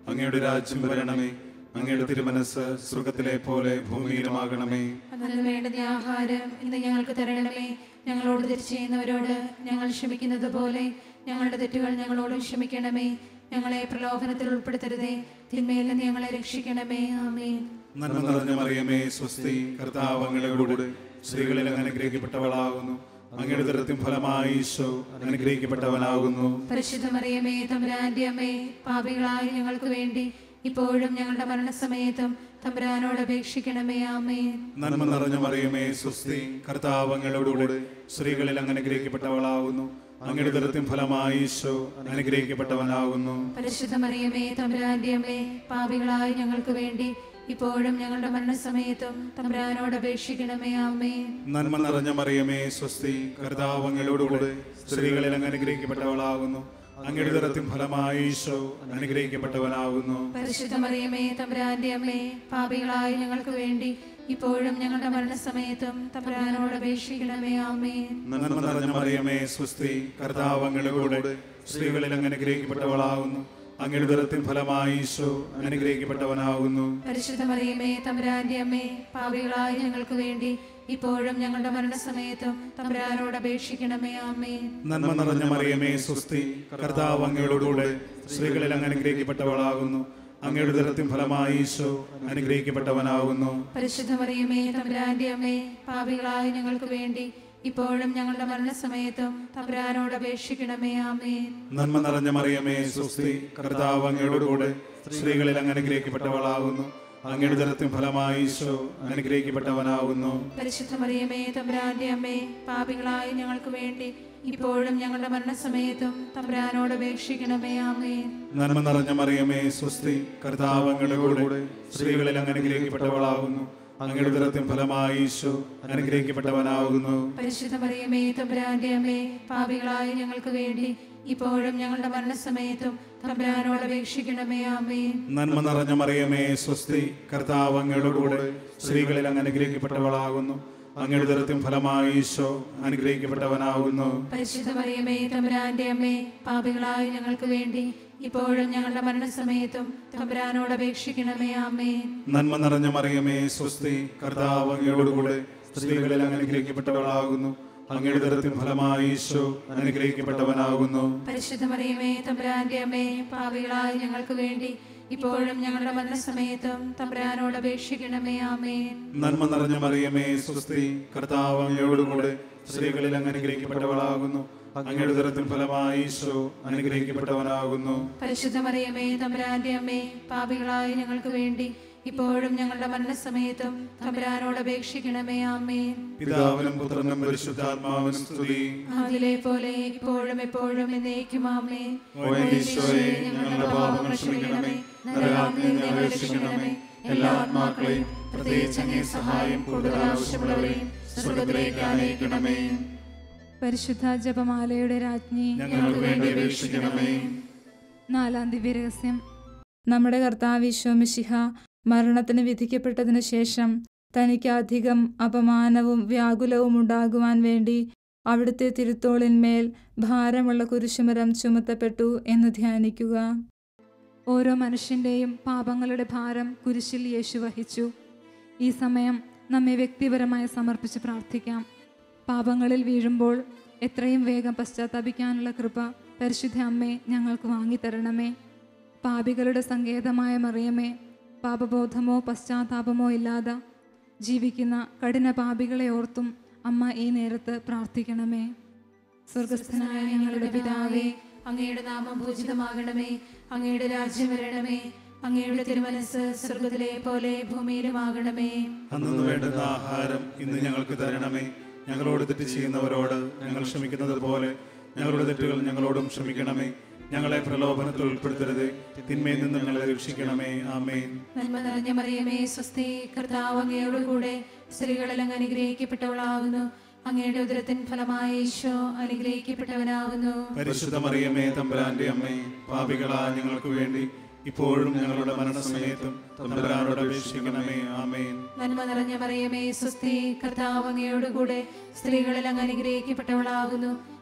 അങ്ങയുടെ രാജ്യം വരണമേ അങ്ങയുടെ തിരുമനസ് സ്വർഗത്തിലെ പോലെ ഭൂമിയിലുമാകണമേ അന്നു വേണ്ടുന്ന ആഹാരം ഇന്ന് ഞങ്ങൾക്ക് തരണമേ ഞങ്ങളോട് തെറ്റ് ചെയ്യുന്നവരോട് ഞങ്ങൾ ക്ഷമിക്കുന്നത് പോലെ ഞങ്ങളുടെ തെറ്റുകൾ ഞങ്ങളോടും ക്ഷമിക്കണമേ ഞങ്ങളെ പ്രലോഭനത്തിൽ ഉൾപ്പെടുത്തരുതേ തിന്മയിൽ നിന്ന് ഞങ്ങളെ രക്ഷിക്കണമേ ആമേൻ നന്മ നിറഞ്ഞ മറിയമേ സ്വസ്തി കർത്താവ് അങ്ങയുടെ കൂടെ സ്ത്രീകളിൽ അങ്ങ് അനുഗ്രഹിക്കപ്പെട്ടവളാകുന്നു അങ്ങയുടെ ദൃത്യം ഫലമായി ഈശോ അനുഗ്രഹിക്കപ്പെട്ടവനാകുന്നു പരിശുദ്ധ മറിയമേ തമ്പുരാന്റെ അമ്മേ പാപികളായ ഞങ്ങൾക്ക് വേണ്ടി ഇപ്പോഴും ഞങ്ങളുടെ മരണസമയത്തും തമ്പുരാനോട് അപേക്ഷിക്കണമേ ആമേൻ നന്മ നിറഞ്ഞ മറിയമേ സ്വസ്തി കർത്താവ് അങ്ങയുടെ കൂടെ സ്ത്രീകളിൽ അങ്ങ് അനുഗ്രഹിക്കപ്പെട്ടവളാകുന്നു അങ്ങയുടെ ദൃത്യം ഫലമായി ഈശോ അനുഗ്രഹിക്കപ്പെട്ടവനാകുന്നു പരിശുദ്ധ മറിയമേ തമ്പുരാന്റെ അമ്മേ പാപികളായ ഞങ്ങൾക്ക് വേണ്ടി ഇപ്പോഴും ഞങ്ങളുടെ മരണസമയത്തും തമ്പുരാനോട് അപേക്ഷിക്കണമേ ആമേൻ നന്മ നിറഞ്ഞ മറിയമേ സ്വസ്തി കർത്താവ് അങ്ങയുടെ കൂടെ സ്ത്രീകളിൽ അങ്ങ് അനുഗ്രഹിക്കപ്പെട്ടവളാകുന്നു അങ്ങയുടെ ദൃത്യം ഫലമായി ഈശോ അനുഗ്രഹിക്കപ്പെട്ടവനാകുന്നു പരിശുദ്ധ മറിയമേ തമ്പുരാന്റെ അമ്മേ പാപികളായ ഞങ്ങൾക്ക് വേണ്ടി ഇപ്പോഴും ഞങ്ങളുടെ മരണസമയത്തും തമ്പുരാനോട് അപേക്ഷിക്കണമേ ആമേൻ നന്മ നിറഞ്ഞ മറിയമേ സ്വസ്തി കർത്താവ് അങ്ങയുടെ കൂടെ സ്ത്രീകളിൽ അങ്ങ് അനുഗ്രഹിക്കപ്പെട്ടവളാകുന്നു അങ്ങയുടെ ദൃത്യം ഫലമായി ഈശോ അനുഗ്രഹിക്കപ്പെട്ടവനാകുന്നു പരിശുദ്ധ മറിയമേ തമ്പുരാന്റെ അമ്മേ പാപികളായ ഞങ്ങൾക്ക് വേണ്ടി ഇപ്പോഴും ഞങ്ങളുടെ മരണസമയത്തും തമ്പുരാനോട് അപേക്ഷിക്കണമേ ആമേൻ നന്മ നിറഞ്ഞ മറിയമേ സ്വസ്തി കർത്താവ് അങ്ങയുടെ കൂടെ സ്ത്രീകളിൽ അങ്ങ് അനുഗ്രഹിക്കപ്പെട്ടവളാകുന്നു അങ്ങയുടെ ദൃത്യം ഫലമായി ഈശോ അനുഗ്രഹിക്കപ്പെട്ടവനാകുന്നു പരിശുദ്ധ മറിയമേ തമ്പുരാന്റെ അമ്മേ പാപികളായ ഞങ്ങൾക്ക് വേണ്ടി ഇപ്പോഴും ഞങ്ങളുടെ മരണസമയത്തും തമ്പുരാനോട് അപേക്ഷിക്കണമേ ആമേൻ നന്മ നിറഞ്ഞ മറിയമേ സ്വസ്തി കർത്താവ് അങ്ങയുടെ കൂടെ സ്ത്രീകളിൽ അങ്ങ് അനുഗ്രഹിക്കപ്പെട്ടവളാകുന്നു അങ്ങയുടെ ദൃത്യം ഫലമായി ഈശോ അനുഗ്രഹിക്കപ്പെട്ടവനാകുന്നു പരിശുദ്ധ മറിയമേ തമ്പുരാന്റെ അമ്മേ പാപികളായ ഞങ്ങൾക്ക് വേണ്ടി ഇപ്പോഴും ഞങ്ങളുടെ മരണസമയത്തും തമ്പുരാനോട് അപേക്ഷിക്കണമേ ആമേൻ നന്മ നിറഞ്ഞ മറിയമേ സ്വസ്തി കർത്താവ് അങ്ങയുടെ കൂടെ സ്ത്രീകളിൽ അങ്ങ് അനുഗ്രഹിക്കപ്പെട്ടവളാകുന്നു അങ്ങയുടെ ദൃത്യം ഫലമായി ഈശോ അനുഗ്രഹിക്കപ്പെട്ടവനാകുന്നു പരിശുദ്ധ മറിയമേ തമ്പുരാന്റെ അമ്മേ പാപികളായ ഞങ്ങൾക്ക് വേണ്ടി ഇപ്പോഴും ഞങ്ങളുടെ മരണസമയത്തും തമ്പുരാനോട് അപേക്ഷിക്കണമേ ആമേൻ നന്മ നിറഞ്ഞ മറിയമേ സ്വസ്തി കർത്താവ് അങ്ങയുടെ കൂടെ സ്ത്രീകളിൽ അങ്ങ് അനുഗ്രഹിക്കപ്പെട്ടവളാകുന്നു അങ്ങയുടെ ദൃത്യം ഫലമായി ഈശോ അനുഗ്രഹിക്കപ്പെട്ടവനാകുന്നു പരിശുദ്ധ മറിയമേ തമ്പുരാന്റെ അമ്മേ പാപികളായ ഞങ്ങൾക്ക് വേണ്ടി ഇപ്പോഴും ഞങ്ങളുടെ മരണസമയത്തും തമ്പുരാനോട് അപേക്ഷിക്കണമേ ആമേൻ നന്മ നിറഞ്ഞ മറിയമേ സ്വസ്തി കർത്താവ് അങ്ങയുടെ കൂടെ സ്ത്രീകളിൽ അങ്ങ് അനുഗ്രഹിക്കപ്പെട്ടവളാകുന്നു അങ്ങയുടെ ദൃത്യം ഫലമായി ഈശോ അനുഗ്രഹിക്കപ്പെട്ടവനാകുന്നു പരിശുദ്ധ മറിയമേ തമ്പുരാന്റെ അമ്മേ പാപികളായ ഞങ്ങൾക്ക് വേണ്ടി ഇപ്പോഴും ഞങ്ങളുടെ മരണസമയത്തും തമ്പുരാനോട് അപേക്ഷിക്കണമേ ആമേൻ നന്മ നിറഞ്ഞ മറിയമേ സ്വസ്തി കർത്താവ് അങ്ങയുടെ കൂടെ സ്ത്രീകളിൽ അങ്ങ് അനുഗ്രഹിക്കപ്പെട്ടവളാകുന്നു അങ്ങയുടെ ദൃത്യം ഫലമായി ഈശോ അനുഗ്രഹിക്കപ്പെട്ടവനാകുന്നു പരിശുദ്ധ മറിയമേ തമ്പുരാന്റെ അമ്മേ പാപികളായ ഞങ്ങൾക്ക് വേണ്ടി ഇപ്പോഴും ഞങ്ങളുടെ മരണസമയത്തും തമ്പുരാനോട് അപേക്ഷിക്കണമേ ആമേൻ പിതാവിനും പുത്രനും പരിശുദ്ധാത്മാവിനും സ്തുതി അതിലെ പോലെ ഇപ്പോഴും എപ്പോഴും എന്നേക്കും ആമേൻ ഓ എന്റെ ഈശോയെ ഞങ്ങളുടെ പാപങ്ങൾ ക്ഷമിക്കണമേ നരകാഗ്നിയിൽ നിന്ന് ഞങ്ങളെ രക്ഷിക്കണമേ എല്ലാ ആത്മാക്കളെയും പ്രത്യേകിച്ച് അങ്ങേ സഹായം കൂടുതൽ ആവശ്യമുള്ളവരെയും സ്വർഗത്തിലേക്ക് ആനയിക്കണമേ പരിശുദ്ധ ജപമാലയുടെ രാജ്ഞി ഞങ്ങൾക്ക് വേണ്ടി അപേക്ഷിക്കണമേ നാലാം ദിവ്യരഹസ്യം നമ്മുടെ കർത്താവ് ഈശോമിശിഹ മരണത്തിന് വിധിക്കപ്പെട്ടതിനു ശേഷം തനിക്ക് അധികം അപമാനവും വ്യാകുലവും ഉണ്ടാകുവാൻ വേണ്ടി അവിടുത്തെ തിരുത്തോളിന്മേൽ ഭാരമുള്ള കുരിശുമരം ചുമത്തപ്പെട്ടു എന്ന് ധ്യാനിക്കുക ഓരോ മനുഷ്യൻ്റെയും പാപങ്ങളുടെ ഭാരം കുരിശിൽ യേശു വഹിച്ചു ഈ സമയം നമ്മെ വ്യക്തിപരമായി സമർപ്പിച്ച് പ്രാർത്ഥിക്കാം പാപങ്ങളിൽ വീഴുമ്പോൾ എത്രയും വേഗം പശ്ചാത്താപിക്കാനുള്ള കൃപ പരിശുദ്ധ അമ്മേ ഞങ്ങൾക്ക് വാങ്ങിത്തരണമേ പാപികളുടെ സങ്കേതമായ മറിയമേ പാപബോധമോ പശ്ചാത്താപമോ ഇല്ലാതെ ജീവിക്കുന്ന കഠിന പാപികളെ ഓർത്തും അമ്മ ഈ നേരത്ത് പ്രാർത്ഥിക്കണമേ സ്വർഗസ്ഥനായ ഞങ്ങളുടെ പിതാവേ അങ്ങയുടെ നാമം പൂജിതമാകണമേ അങ്ങയുടെ രാജ്യം വരണമേ അങ്ങയുടെ തിരുമനസ് സ്വർഗത്തിലെ പോലെ ഭൂമിയിലുമാകണമേ അന്നു വേണ്ടുന്ന ആഹാരം ഇന്ന് ഞങ്ങൾക്ക് തരണമേ ഞങ്ങളോട് തെറ്റ് ചെയ്യുന്നവരോട് ഞങ്ങൾ ക്ഷമിക്കുന്നത് പോലെ ഞങ്ങളുടെ തെറ്റുകൾ ഞങ്ങളോടും ക്ഷമിക്കണമേ ഞങ്ങളെ പ്രലോഭനത്തിൽ ഉൾപ്പെടുത്തരുത് തിന്മയിൽ നിന്ന് ഞങ്ങളെ രക്ഷിക്കണമേ ആമേൻ നന്മ നിറഞ്ഞ മറിയമേ സ്വസ്തി കർത്താവ് അങ്ങയോട് കൂടെ സ്ത്രീകളിൽ അങ്ങ് അനുഗ്രഹിക്കപ്പെട്ടവളാകുന്നു അങ്ങയുടെ ഉദരത്തിൻ ഫലമായ ഈശോ അനുഗ്രഹിക്കപ്പെട്ടവനാകുന്നു പരിശുദ്ധ മറിയമേ തമ്പുരാന്റെ അമ്മേ പാപികളാ ഞങ്ങൾക്ക് വേണ്ടി ഇപ്പോഴും ഞങ്ങളുടെ മരണസമയത്തും തമ്പുരാനോട് അപേക്ഷിക്കണമേ ആമേൻ നന്മ നിറഞ്ഞ മറിയമേ സ്വസ്തി കർത്താവ് അങ്ങയോട് കൂടെ സ്ത്രീകളിൽ അങ്ങ് അനുഗ്രഹിക്കപ്പെട്ടവളാകുന്നു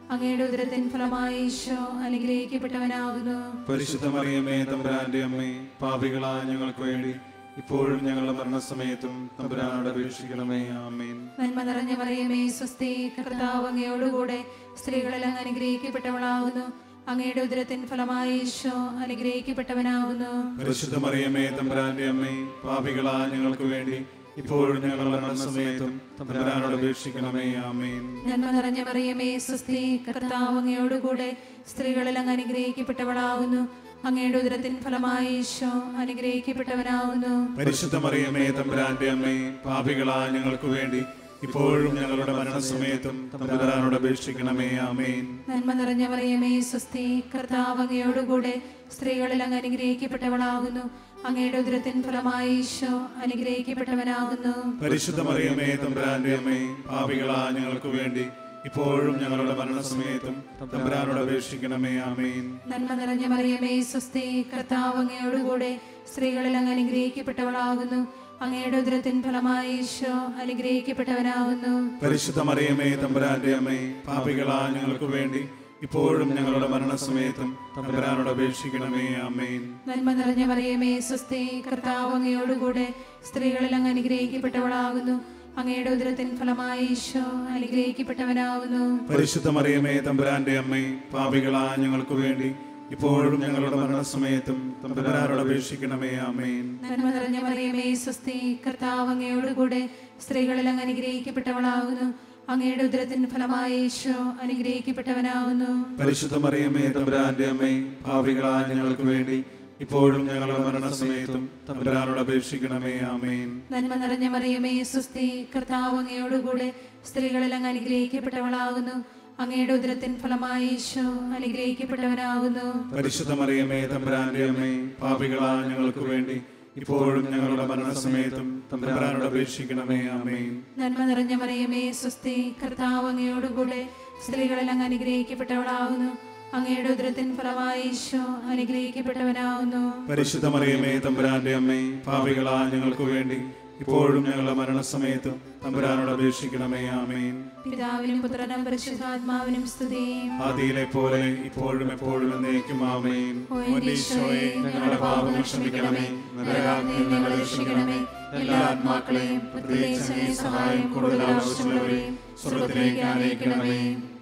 അങ്ങയുടെ ഉദരത്തിൻ ഫലമായി ഈശോ അനുഗ്രഹിക്കപ്പെട്ടവനാകുന്നു പരിശുദ്ധ മറിയമേ തമ്പുരാന്റെ അമ്മേ പാപികളായ ഞങ്ങൾക്ക് വേണ്ടി ഇപ്പോഴും ഞങ്ങളുടെ മരണസമയത്തും തമ്പുരാനോട് അപേക്ഷിക്കണമേ ആമേൻ നന്മ നിറഞ്ഞ മറിയമേ സ്വസ്തി കർത്താവ് അങ്ങയോടുകൂടെ സ്ത്രീകളിൽ അങ്ങ് അനുഗ്രഹിക്കപ്പെട്ടവളാകുന്നു അങ്ങയുടെ ഉദരത്തിൻ ഫലമായി ഈശോ അനുഗ്രഹിക്കപ്പെട്ടവനാകുന്നു പരിശുദ്ധ മറിയമേ തമ്പുരാന്റെ അമ്മേ പാപികളായ ഞങ്ങൾക്ക് വേണ്ടി ഇപ്പോഴും ഞങ്ങളുടെ മരണസമയത്തും തമ്പുരാനോട് അപേക്ഷിക്കണമേ ആമേൻ നന്മ നിറഞ്ഞ മറിയമേ സ്വസ്തി കർത്താവ് അങ്ങയോടുകൂടെ സ്ത്രീകളിൽ അങ്ങ് അനുഗ്രഹിക്കപ്പെട്ടവളാകുന്നു അങ്ങയുടെ ഉദരത്തിൻ ഫലമായി ഈശോ അനുഗ്രഹിക്കപ്പെട്ടവനാകുന്നു പരിശുദ്ധ മറിയമേ തമ്പുരാന്റെ അമ്മേ പാപികളായ ഞങ്ങൾക്ക് വേണ്ടി ഇപ്പോഴും ഞങ്ങളുടെ മരണസമയത്തും തമ്പുരാനോട് അപേക്ഷിക്കണമേ ആമേൻ നന്മ നിറഞ്ഞ മറിയമേ സ്വസ്തി കർത്താവ് അങ്ങയോടുകൂടെ സ്ത്രീകളിൽ അങ്ങ് അനുഗ്രഹിക്കപ്പെട്ടവളാകുന്നു അങ്ങയുടെ ഉദരത്തിൻ ഫലമായി ഈശോ അനുഗ്രഹിക്കപ്പെട്ടവനാകുന്നു പരിശുദ്ധ മറിയമേ തമ്പുരാന്റെ അമ്മേ പാപികളായ ഞങ്ങൾക്ക് വേണ്ടി ഇപ്പോഴും ഞങ്ങളുടെ മരണസമയത്തും തമ്പുരാനോട് അപേക്ഷിക്കണമേ ആമേൻ നന്മ നിറഞ്ഞ മറിയമേ സ്വസ്തി കർത്താവ് അങ്ങയോടുകൂടെ സ്ത്രീകളിൽ അങ്ങ് അനുഗ്രഹിക്കപ്പെട്ടവളാകുന്നു അങ്ങയുടെ ഉദരത്തിൻ ഫലമായി ഈശോ അനുഗ്രഹിക്കപ്പെട്ടവനാകുന്നു പരിശുദ്ധ മറിയമേ തമ്പുരാന്റെ അമ്മേ പാപികളായ ഞങ്ങൾക്ക് വേണ്ടി ഇപ്പോഴും ഞങ്ങളുടെ മരണസമയത്തും തമ്പുരാനോട് അപേക്ഷിക്കണമേ ആമേൻ നന്മ നിറഞ്ഞ മറിയമേ സ്വസ്തി കർത്താവ് അങ്ങയോടുകൂടെ സ്ത്രീകളിൽ അങ്ങ് അനുഗ്രഹിക്കപ്പെട്ടവളാകുന്നു അങ്ങയുടെ ഉദരത്തിൻ ഫലമായി ഈശോ അനുഗ്രഹിക്കപ്പെട്ടവനാകുന്നു പരിശുദ്ധ മറിയമേ തമ്പുരാന്റെ അമ്മേ പാപികളായ ഞങ്ങൾക്ക് വേണ്ടി ഇപ്പോഴും ഞങ്ങളുടെ മരണസമയത്തും തമ്പുരാനോട് അപേക്ഷിക്കണമേ ആമേൻ നന്മ നിറഞ്ഞ മറിയമേ സ്വസ്തി കർത്താവ് അങ്ങയോടുകൂടെ സ്ത്രീകളിൽ അങ്ങ് അനുഗ്രഹിക്കപ്പെട്ടവളാകുന്നു അങ്ങയുടെ ഉദരത്തിൻ ഫലമായി ഈശോ അനുഗ്രഹിക്കപ്പെട്ടവനാകുന്നു പരിശുദ്ധ മറിയമേ തമ്പുരാന്റെ അമ്മേ പാപികളായ ഞങ്ങൾക്ക് വേണ്ടി ഇപ്പോഴും ഞങ്ങളുടെ മരണസമയത്തും തമ്പുരാനോട് അപേക്ഷിക്കണമേ ആമേൻ നന്മ നിറഞ്ഞ മറിയമേ സുസ്തി കർത്താവ് അങ്ങയോടുകൂടെ സ്ത്രീകളിൽ അങ്ങ് അനുഗ്രഹിക്കപ്പെട്ടവളാകുന്നു അങ്ങയുടെ ഉദരത്തിൻ ഫലമായി ഈശോ അനുഗ്രഹിക്കപ്പെട്ടവനാകുന്നു പരിശുദ്ധ മറിയമേ തമ്പുരാന്റെ അമ്മേ പാപികളായ ഞങ്ങൾക്ക് വേണ്ടി ഇപ്പോഴും ഞങ്ങളുടെ മരണസമയത്തും തമ്പുരാനോട് അപേക്ഷിക്കണമേ ആമേൻ നന്മ നിറഞ്ഞ മറിയമേ സുസ്തി കർത്താവ് അങ്ങയോടുകൂടെ സ്ത്രീകളിൽ അങ്ങ് അനുഗ്രഹിക്കപ്പെട്ടവളാകുന്നു അങ്ങയുടെ ഉദരത്തിൻ ഫലമായി ഈശോ അനുഗ്രഹിക്കപ്പെട്ടവനാകുന്നു പരിശുദ്ധ മറിയമേ തമ്പുരാന്റെ അമ്മേ പാപികളായ ഞങ്ങൾക്ക് വേണ്ടി ഇപ്പോഴും ഞങ്ങളുടെ മരണസമയത്തും തമ്പുരാനോട് അപേക്ഷിക്കണമേ ആമേൻ പിതാവിനും പുത്രനും പരിശുദ്ധാത്മാവിനും സ്തുതിയും ആദിയിലെ പോലെ ഇപ്പോഴും എപ്പോഴും എന്നേക്കും ആമേൻ ഓ എന്റെ ഈശോയെ ഞങ്ങളുടെ പാപങ്ങൾ ക്ഷമിക്കണമേ നരകാഗ്നിയിൽ ഞങ്ങളെ രക്ഷിക്കണമേ എല്ലാ ആത്മാക്കളെയും പ്രത്യേകിച്ച് അങ്ങേ സഹായം കൂടുതൽ ആവശ്യമുള്ളവരെയും സ്വർഗത്തിലേക്ക് ആനയിക്കണമേ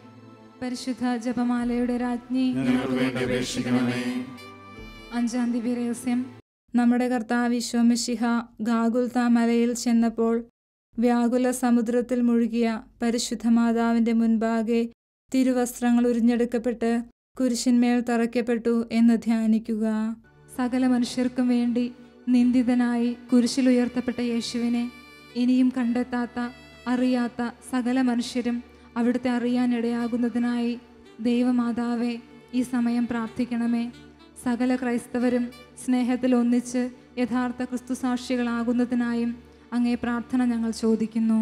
പരിശുദ്ധ ജപമാലയുടെ രാജ്ഞി ഞങ്ങൾക്ക് വേണ്ടി അപേക്ഷിക്കണമേ അഞ്ചാം ദിവ്യരഹസ്യം നമ്മുടെ കർത്താവ് ഈശോമിശിഹ ഗാഗുൽത്ത മലയിൽ ചെന്നപ്പോൾ വ്യാകുല സമുദ്രത്തിൽ മുഴുകിയ പരിശുദ്ധ മാതാവിന്റെ മുൻപാകെ തിരുവസ്ത്രങ്ങൾ ഉരിഞ്ഞെടുക്കപ്പെട്ട് കുരിശിന്മേൽ തറയ്ക്കപ്പെട്ടു എന്ന് ധ്യാനിക്കുക സകല മനുഷ്യർക്കും വേണ്ടി നിന്ദിതനായി കുരിശിലുയർത്തപ്പെട്ട യേശുവിനെ ഇനിയും കണ്ടെത്താത്ത അറിയാത്ത സകല മനുഷ്യരും അവിടുത്തെ അറിയാനിടയാകുന്നതിനായി ദൈവമാതാവെ ഈ സമയം പ്രാർത്ഥിക്കണമേ സകല ക്രൈസ്തവരും സ്നേഹത്തിൽ ഒന്നിച്ച് യഥാർത്ഥ ക്രിസ്തുസാക്ഷികളാകുന്നതിനായും അങ്ങേ പ്രാർത്ഥന ഞങ്ങൾ ചോദിക്കുന്നു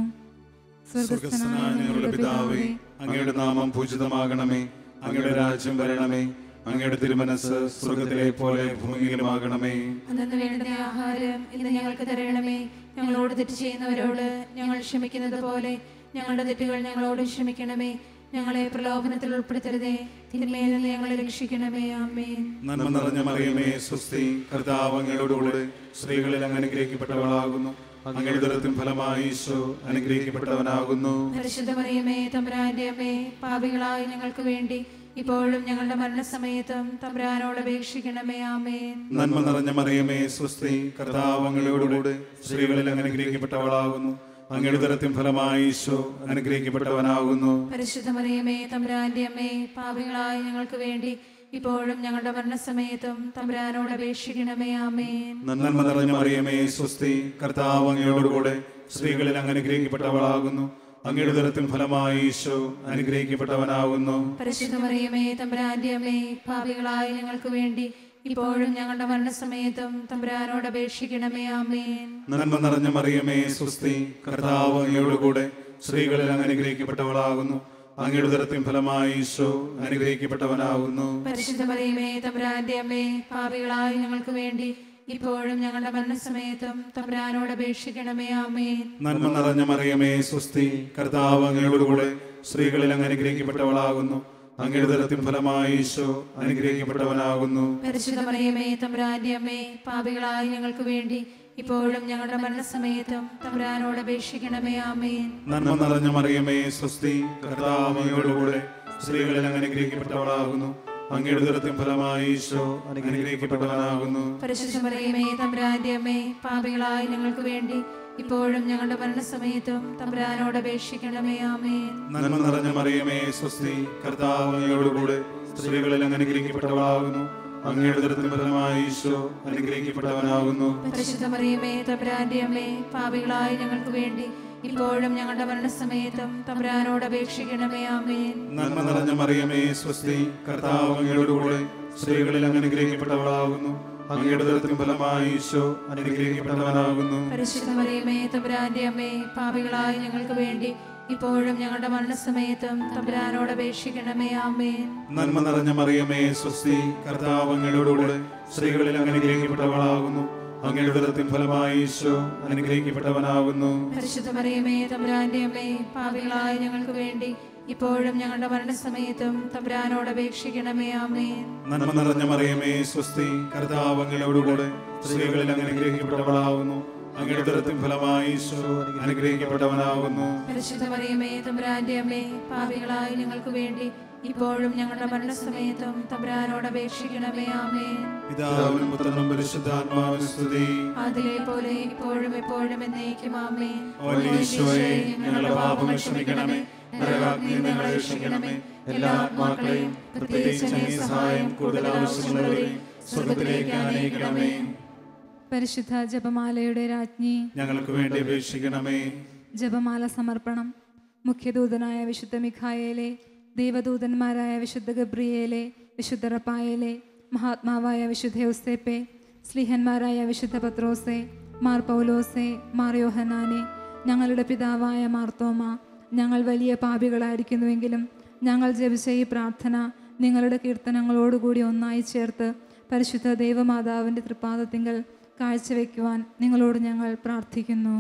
സ്വർഗസ്ഥനായ ഞങ്ങളുടെ പിതാവേ അങ്ങയുടെ നാമം പൂജിതമാകണമേ അങ്ങയുടെ രാജ്യം വരണമേ അങ്ങയുടെ തിരുമനസ് സ്വർഗത്തിലെ പോലെ ഭൂമിയിലുമാകണമേ അന്നു വേണ്ടുന്ന ആഹാരം ഇന്ന് ഞങ്ങൾക്ക് തരണമേ ഞങ്ങളോട് തെറ്റ് ചെയ്യുന്നവരോട് ഞങ്ങൾ ക്ഷമിക്കുന്നത് പോലെ ഞങ്ങളുടെ തെറ്റുകൾ ഞങ്ങളോട് ക്ഷമിക്കണമേ ഞങ്ങളെ പ്രലോഭനത്തിൽ ഉൾപ്പെടുത്തരുതേ തിന്മയിൽ നിന്ന് ഞങ്ങളെ രക്ഷിക്കണമേ ആമേൻ നന്മ നിറഞ്ഞ മറിയമേ സ്വസ്തി കർത്താവ് അങ്ങയോടുകൂടെ സ്ത്രീകളിൽ അങ്ങ് അനുഗ്രഹിക്കപ്പെട്ടവളാകുന്നു അങ്ങയുടെ ദുരത്തിൻ ഫലമായി ഈശോ അനുഗ്രഹിക്കപ്പെട്ടവനാകുന്നു പരിശുദ്ധ മറിയമേ തമ്പുരാന്റെ അമ്മേ പാപികളായ ഞങ്ങൾക്ക് വേണ്ടി ഇപ്പോഴും ഞങ്ങളുടെ മരണസമയത്തും തമ്പുരാനോട് അപേക്ഷിക്കണമേ ആമേൻ നന്മ നിറഞ്ഞ മറിയമേ സ്വസ്തി കർത്താവ് അങ്ങയോടുകൂടെ സ്ത്രീകളിൽ അങ്ങ് അനുഗ്രഹിക്കപ്പെട്ടവളാകുന്നു അങ്ങയുടെ ദുരത്തിൻ ഫലമായി ഈശോ അനുഗ്രഹിക്കപ്പെട്ടവനാകുന്നു പരിശുദ്ധ മറിയമേ തമ്പുരാന്റെ അമ്മേ പാപികളായ ഞങ്ങൾക്ക് വേണ്ടി ഇപ്പോഴും ഞങ്ങളുടെ മരണസമയത്തും തമ്പുരാനോട് അപേക്ഷിക്കണമേ ആമേൻ നന്മ നിറഞ്ഞ മറിയമേ സ്വസ്തി കർത്താവ് അങ്ങയോടുകൂടെ സ്ത്രീകളിൽ അങ്ങ് അനുഗ്രഹിക്കപ്പെട്ടവളാകുന്നു അങ്ങയുടെ ദുരത്തിൻ ഫലമായി ഈശോ അനുഗ്രഹിക്കപ്പെട്ടവനാകുന്നു പരിശുദ്ധ മറിയമേ തമ്പുരാന്റെ അമ്മേ പാപികളായ ഞങ്ങൾക്ക് വേണ്ടി ഇപ്പോഴും ഞങ്ങളുടെ മരണസമയത്തും തമ്പുരാനോട് അപേക്ഷിക്കണമേ ആമേൻ നന്മ നിറഞ്ഞ മറിയമേ സ്വസ്തി കർത്താവ് അങ്ങയോടുകൂടെ സ്ത്രീകളിൽ അങ്ങ് അനുഗ്രഹിക്കപ്പെട്ടവളാകുന്നു അങ്ങയുടെ ദുരത്തിൻ ഫലമായി ഈശോ അനുഗ്രഹിക്കപ്പെട്ടവനാകുന്നു പരിശുദ്ധ മറിയമേ തമ്പുരാന്റെ അമ്മേ പാപികളായ ഞങ്ങൾക്ക് വേണ്ടി ഇപ്പോഴും ഞങ്ങളുടെ മരണസമയത്തും തമ്പുരാനോട് അപേക്ഷിക്കണമേ ആമേൻ നന്മ നിറഞ്ഞ മറിയമേ സ്വസ്തി കർത്താവ് അങ്ങയോടുകൂടെ സ്ത്രീകളിൽ അങ്ങ് അനുഗ്രഹിക്കപ്പെട്ടവളാകുന്നു അങ്ങയുടെ ദരത്തിൻ ഫലമായി ഈശോ അനുഗ്രഹിക്കപ്പെട്ടവനാകുന്നു പരിശുദ്ധ മറിയമേ തമ്പുരാന്റെ അമ്മേ പാപികളായ ഞങ്ങൾക്ക് വേണ്ടി ഇപ്പോഴും ഞങ്ങളുടെ മരണസമയത്തും തമ്പുരാനോട് അപേക്ഷിക്കണമേ ആമേൻ നന്മ നിറഞ്ഞ മറിയമേ സ്വസ്തി കർത്താവ് അങ്ങയോടുകൂടെ സ്ത്രീകളിൽ അങ്ങ് അനുഗ്രഹിക്കപ്പെട്ടവളാകുന്നു അങ്ങയുടെ ദരത്തിൻ ഫലമായി ഈശോ അനുഗ്രഹിക്കപ്പെട്ടവനാകുന്നു പരിശുദ്ധ മറിയമേ തമ്പുരാന്റെ അമ്മേ പാപികളായ ഞങ്ങൾക്ക് വേണ്ടി ഇപ്പോഴും ഞങ്ങളുടെ മരണസമയത്തും തമ്പുരാനോട് അപേക്ഷിക്കണമേ ആമേൻ നന്മ നിറഞ്ഞ മറിയമേ സ്വസ്തി കർത്താവ് അങ്ങയോടുകൂടെ സ്ത്രീകളിൽ അങ്ങ് അനുഗ്രഹിക്കപ്പെട്ടവളാകുന്നു അങ്ങയുടെ ദരത്തിൻ ഫലമായി ഈശോ അനുഗ്രഹിക്കപ്പെട്ടവനാകുന്നു പരിശുദ്ധ മറിയമേ തമ്പുരാന്റെ അമ്മേ പാപികളായ ഞങ്ങൾക്ക് വേണ്ടി ഇപ്പോഴും ഞങ്ങളുടെ മരണസമയത്തും തമ്പുരാനോട് അപേക്ഷിക്കണമേ ആമേൻ നന്മ നിറഞ്ഞ മറിയമേ സ്വസ്തി കർത്താവ് അങ്ങയോടുകൂടെ സ്ത്രീകളിൽ അങ്ങ് അനുഗ്രഹിക്കപ്പെട്ടവളാകുന്നു അങ്ങയുടെ ദരത്തിൻ ഫലമായി ഈശോ അനുഗ്രഹിക്കപ്പെട്ടവനാകുന്നു പരിശുദ്ധ മറിയമേ തമ്പുരാന്റെ അമ്മേ പാപികളായ ഞങ്ങൾക്ക് വേണ്ടി ഇപ്പോഴും ഞങ്ങളുടെ മരണസമയത്തും തമ്പുരാനോട് അപേക്ഷിക്കണമേ ആമേൻ നന്മ നിറഞ്ഞ മറിയമേ സ്വസ്തി കർത്താവ് അങ്ങയോടുകൂടെ സ്ത്രീകളിൽ അങ്ങ് അനുഗ്രഹിക്കപ്പെട്ടവളാകുന്നു അങ്ങയുടെ ദരത്തിൻ ഫലമായി ഈശോ അനുഗ്രഹിക്കപ്പെട്ടവനാകുന്നു പരിശുദ്ധ മറിയമേ തമ്പുരാന്റെ അമ്മേ പാപികളായ ഞങ്ങൾക്ക് വേണ്ടി ഇപ്പോഴും ഞങ്ങളുടെ മരണസമയത്തും തമ്പുരാനോട് അപേക്ഷിക്കണമേ ആമേൻ നന്മ നിറഞ്ഞ മറിയമേ സ്വസ്തി കർത്താവ് അങ്ങയോടുകൂടെ സ്ത്രീകളിൽ അങ്ങ് അനുഗ്രഹിക്കപ്പെട്ടവളാകുന്നു അങ്ങയുടെ ദരത്തിൻ ഫലമായി ഈശോ അനുഗ്രഹിക്കപ്പെട്ടവനാകുന്നു പരിശുദ്ധ മറിയമേ തമ്പുരാന്റെ അമ്മേ പാപികളായ ഞങ്ങൾക്ക് വേണ്ടി ഇപ്പോഴും ഞങ്ങളുടെ മരണസമയത്തും തമ്പുരാനോട് അപേക്ഷിക്കണമേ ആമേൻ പിതാവിനും പുത്രനും പരിശുദ്ധാത്മാവിനും സ്തുതി അതിലെ പോലെ ഇപ്പോഴും എപ്പോഴും എന്നേക്കും ആമേൻ ഓ ഈശോയെ ഞങ്ങളുടെ പാപങ്ങൾ ക്ഷമിക്കണമേ നരകാഗ്നിയിൽ നിന്ന് ഞങ്ങളെ രക്ഷിക്കണമേ എല്ലാ ആത്മാക്കളെയും പ്രത്യേകിച്ച് അങ്ങേ സഹായം കൂടുതൽ ആവശ്യമുള്ളവരെയും സ്വർഗത്തിലേക്ക് അനയിക്കണമേ പരിശുദ്ധ ജപമാലയുടെ രാജ്ഞി ഞങ്ങൾക്ക് വേണ്ടി അപേക്ഷിക്കണമേ ജപമാല സമർപ്പണം മുഖ്യദൂതനായ വിശുദ്ധ മിഖായേലെ ദൈവദൂതന്മാരായ വിശുദ്ധ ഗബ്രിയേലെ വിശുദ്ധ റപ്പായേലെ മഹാത്മാവായ വിശുദ്ധ യോസേപ്പെ സ്ലിഹന്മാരായ വിശുദ്ധ പത്രോസെ മാർ പൗലോസെ മാർ യോഹനാനെ ഞങ്ങളുടെ പിതാവായ മാർത്തോമ ഞങ്ങൾ വലിയ പാപികളായിരിക്കുന്നുവെങ്കിലും ഞങ്ങൾ ജപിച്ച ഈ പ്രാർത്ഥന നിങ്ങളുടെ കീർത്തനങ്ങളോടുകൂടി ഒന്നായി ചേർത്ത് പരിശുദ്ധ ദൈവമാതാവിൻ്റെ തൃപ്പാദത്തിങ്കൽ കാഴ്ചവെക്കുവാൻ നിങ്ങളോട് ഞങ്ങൾ പ്രാർത്ഥിക്കുന്നു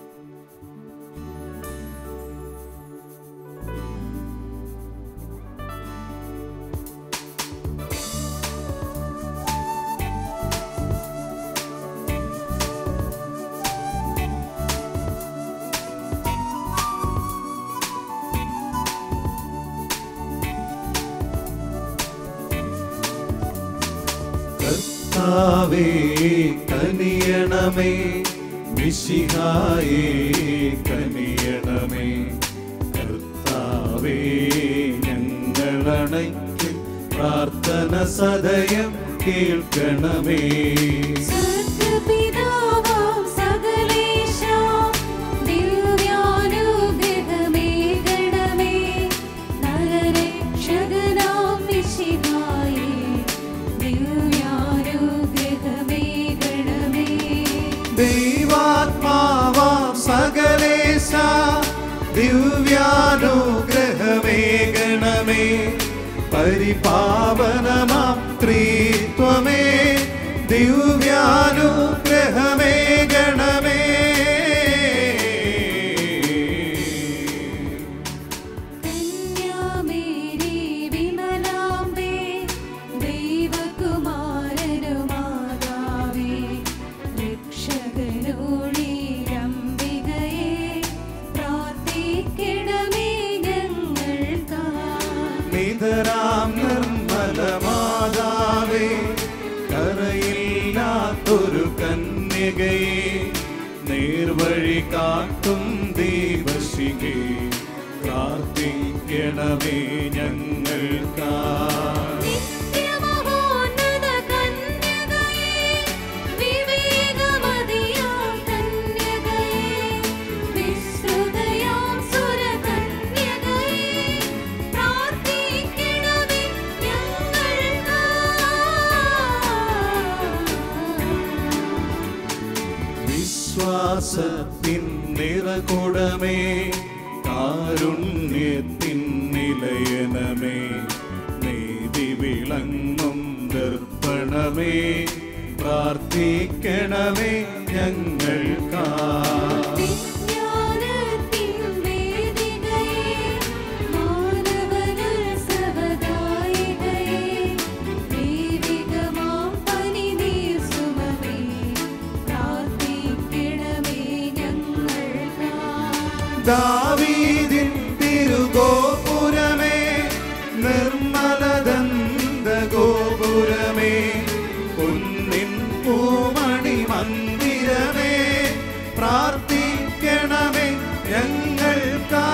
കർത്താവേ കനിയണമേ മിശിഹായേ കനിയണമേ കർത്താവേ ഞങ്ങളണയ്ക്കും പ്രാർത്ഥന സദയം കേൾക്കണമേ സത്യപിതാവാം സകലേശാ, ദിവ്യാനുഗ്രഹമേകണമേ. നരരക്ഷകനാം മിശിഹായേ, ദിവ്യാനുഗ്രഹമേകണമേ. ദൈവാത്മാവാം സകലേശ ദിവ്യാനുഗ്രഹമേകണമേ പരിപാവനമാം ത്രിത്വമേ ദിവ്യാനുഗ്രഹമേകണമേ കന്യാമേരി വിമലാംബേ, ദൈവകുമാരനുമാതാവേ, രക്ഷകനോടീരംബികയേ, പ്രാർത്ഥിക്കണമേ ഞങ്ങൾക്കായി. നിതരാം നിർമ്മലമാതാവേ കരയില്ലാത്തൊരു കന്യകയെ നേർവഴി കാട്ടും ദീപശികെ പ്രാർത്ഥിക്കണമേ ഞങ്ങൾക്കായി നിത്യമഹോന്നത കന്യകയേ, വിവേകമതിയാം കന്യകയേ, വിശ്രുതയാം സുരകന്യകയേ, പ്രാർത്ഥിക്കണമേ ഞങ്ങൾക്കായി. വിശ്വാസത്തിൻ നിറകുടമേ കാരുണ്യത്തിൻ നിലയനമേ നീതി വിളങ്ങും ദർപ്പണമേ പ്രാർത്ഥിക്കണമേ ഞങ്ങൾക്കാ വിജ്ഞാനത്തിൻ വേദികയേ, മാനവനുത്സവഗായകയേ, ദാവീദിൻ തിരുഗോപുരമേ നിർമ്മലദന്ത ഗോപുരമേ കുന്നിൻ പൂമണി മന്ദിരമേ പ്രാർത്ഥിക്കണമേ ഞങ്ങൾക്കാ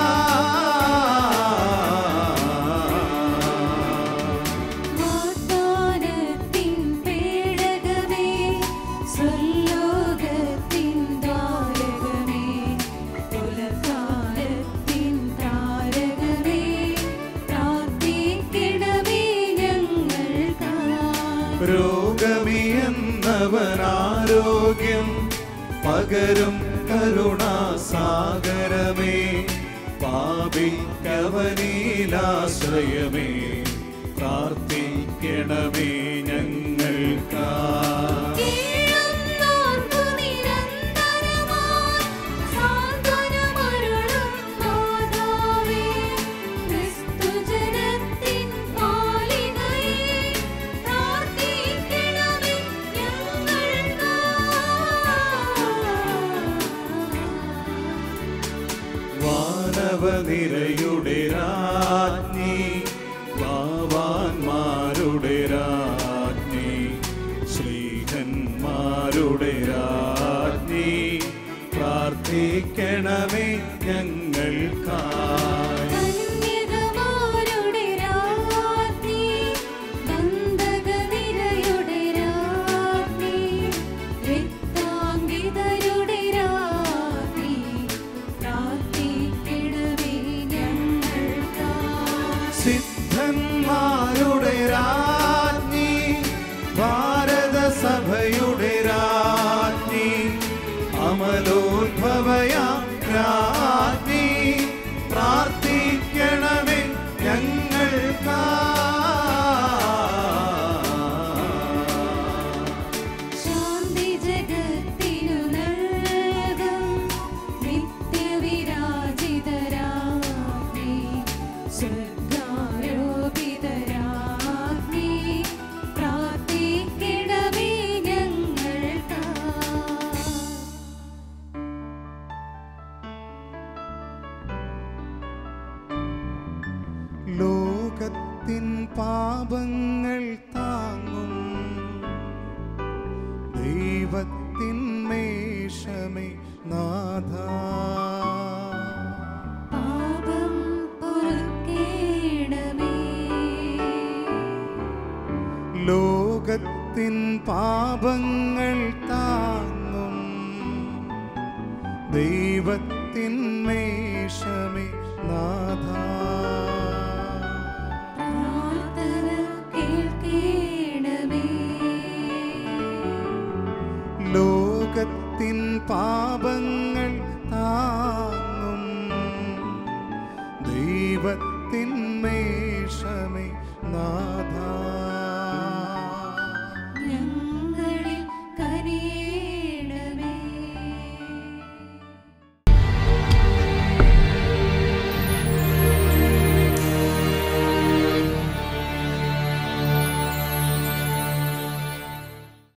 വാഗ്ദാനത്തിൻ പേടകമേ സ്വർലോകത്തിൻ ദ്വാരകമേ പുലർക്കാലത്തിൻ താരകമേ പ്രാർത്ഥിക്കണമേ ഞങ്ങൾക്കായി രോഗമിയെന്നവനാരോഗ്യം പകരും കരുണാസാഗരമേ പാപിക്കവനീലാശ്രയമേ പ്രാർത്ഥിക്കണമേ ഞങ്ങൾക്കാ കീഴുന്നോർക്കു നിരന്തരമായി സാന്ത്വനമരുളും മാതാവേ, ക്രിസ്തുജനത്തിൻ പാലികയേ, പ്രാർത്ഥിക്കണമേ ഞങ്ങൾക്കായി. വാനവനിരയുടെ രാജ്ഞി വാവാന്മാരുടെ രാജ്ഞി ശ്രീഹന്മാരുടെ രാജ്ഞി പ്രാർത്ഥിക്കണമേ ഞങ്ങൾക്കായി കന്യകമാരുടെ രാജ്ഞി, ഗന്ധകനിരയുടെ രാജ്ഞി, രക്താംഗിതരുടെ രാജ്ഞി, പ്രാർത്ഥിക്കണമേ ഞങ്ങൾക്കായി. സിദ്ധന്മാരുടെ രാജ്ഞി ഭാരത സഭയുടെ രാജ്ഞി അമലോത്ഭവയ രാജ്ഞി പ്രാർത്ഥിക്കണമേ ഞങ്ങൾക്കാ ശാന്തി ജഗത്തിനു നൽകും നിത്യവിരാജിതരാജ്ഞി, സ്വർഗാരോപിതരാജ്ഞി, പ്രാർത്ഥിക്കണമേ ഞങ്ങൾക്കായി. ലോകത്തിൻ പാപങ്ങൾ താങ്ങും ദൈവത്തിൻ മേഷമേ നാഥ പാപം പൊറുക്കേണമേ ലോകത്തിൻ പാപങ്ങൾ താങ്ങും ദൈവത്തിൻ മേഷമേ നാഥ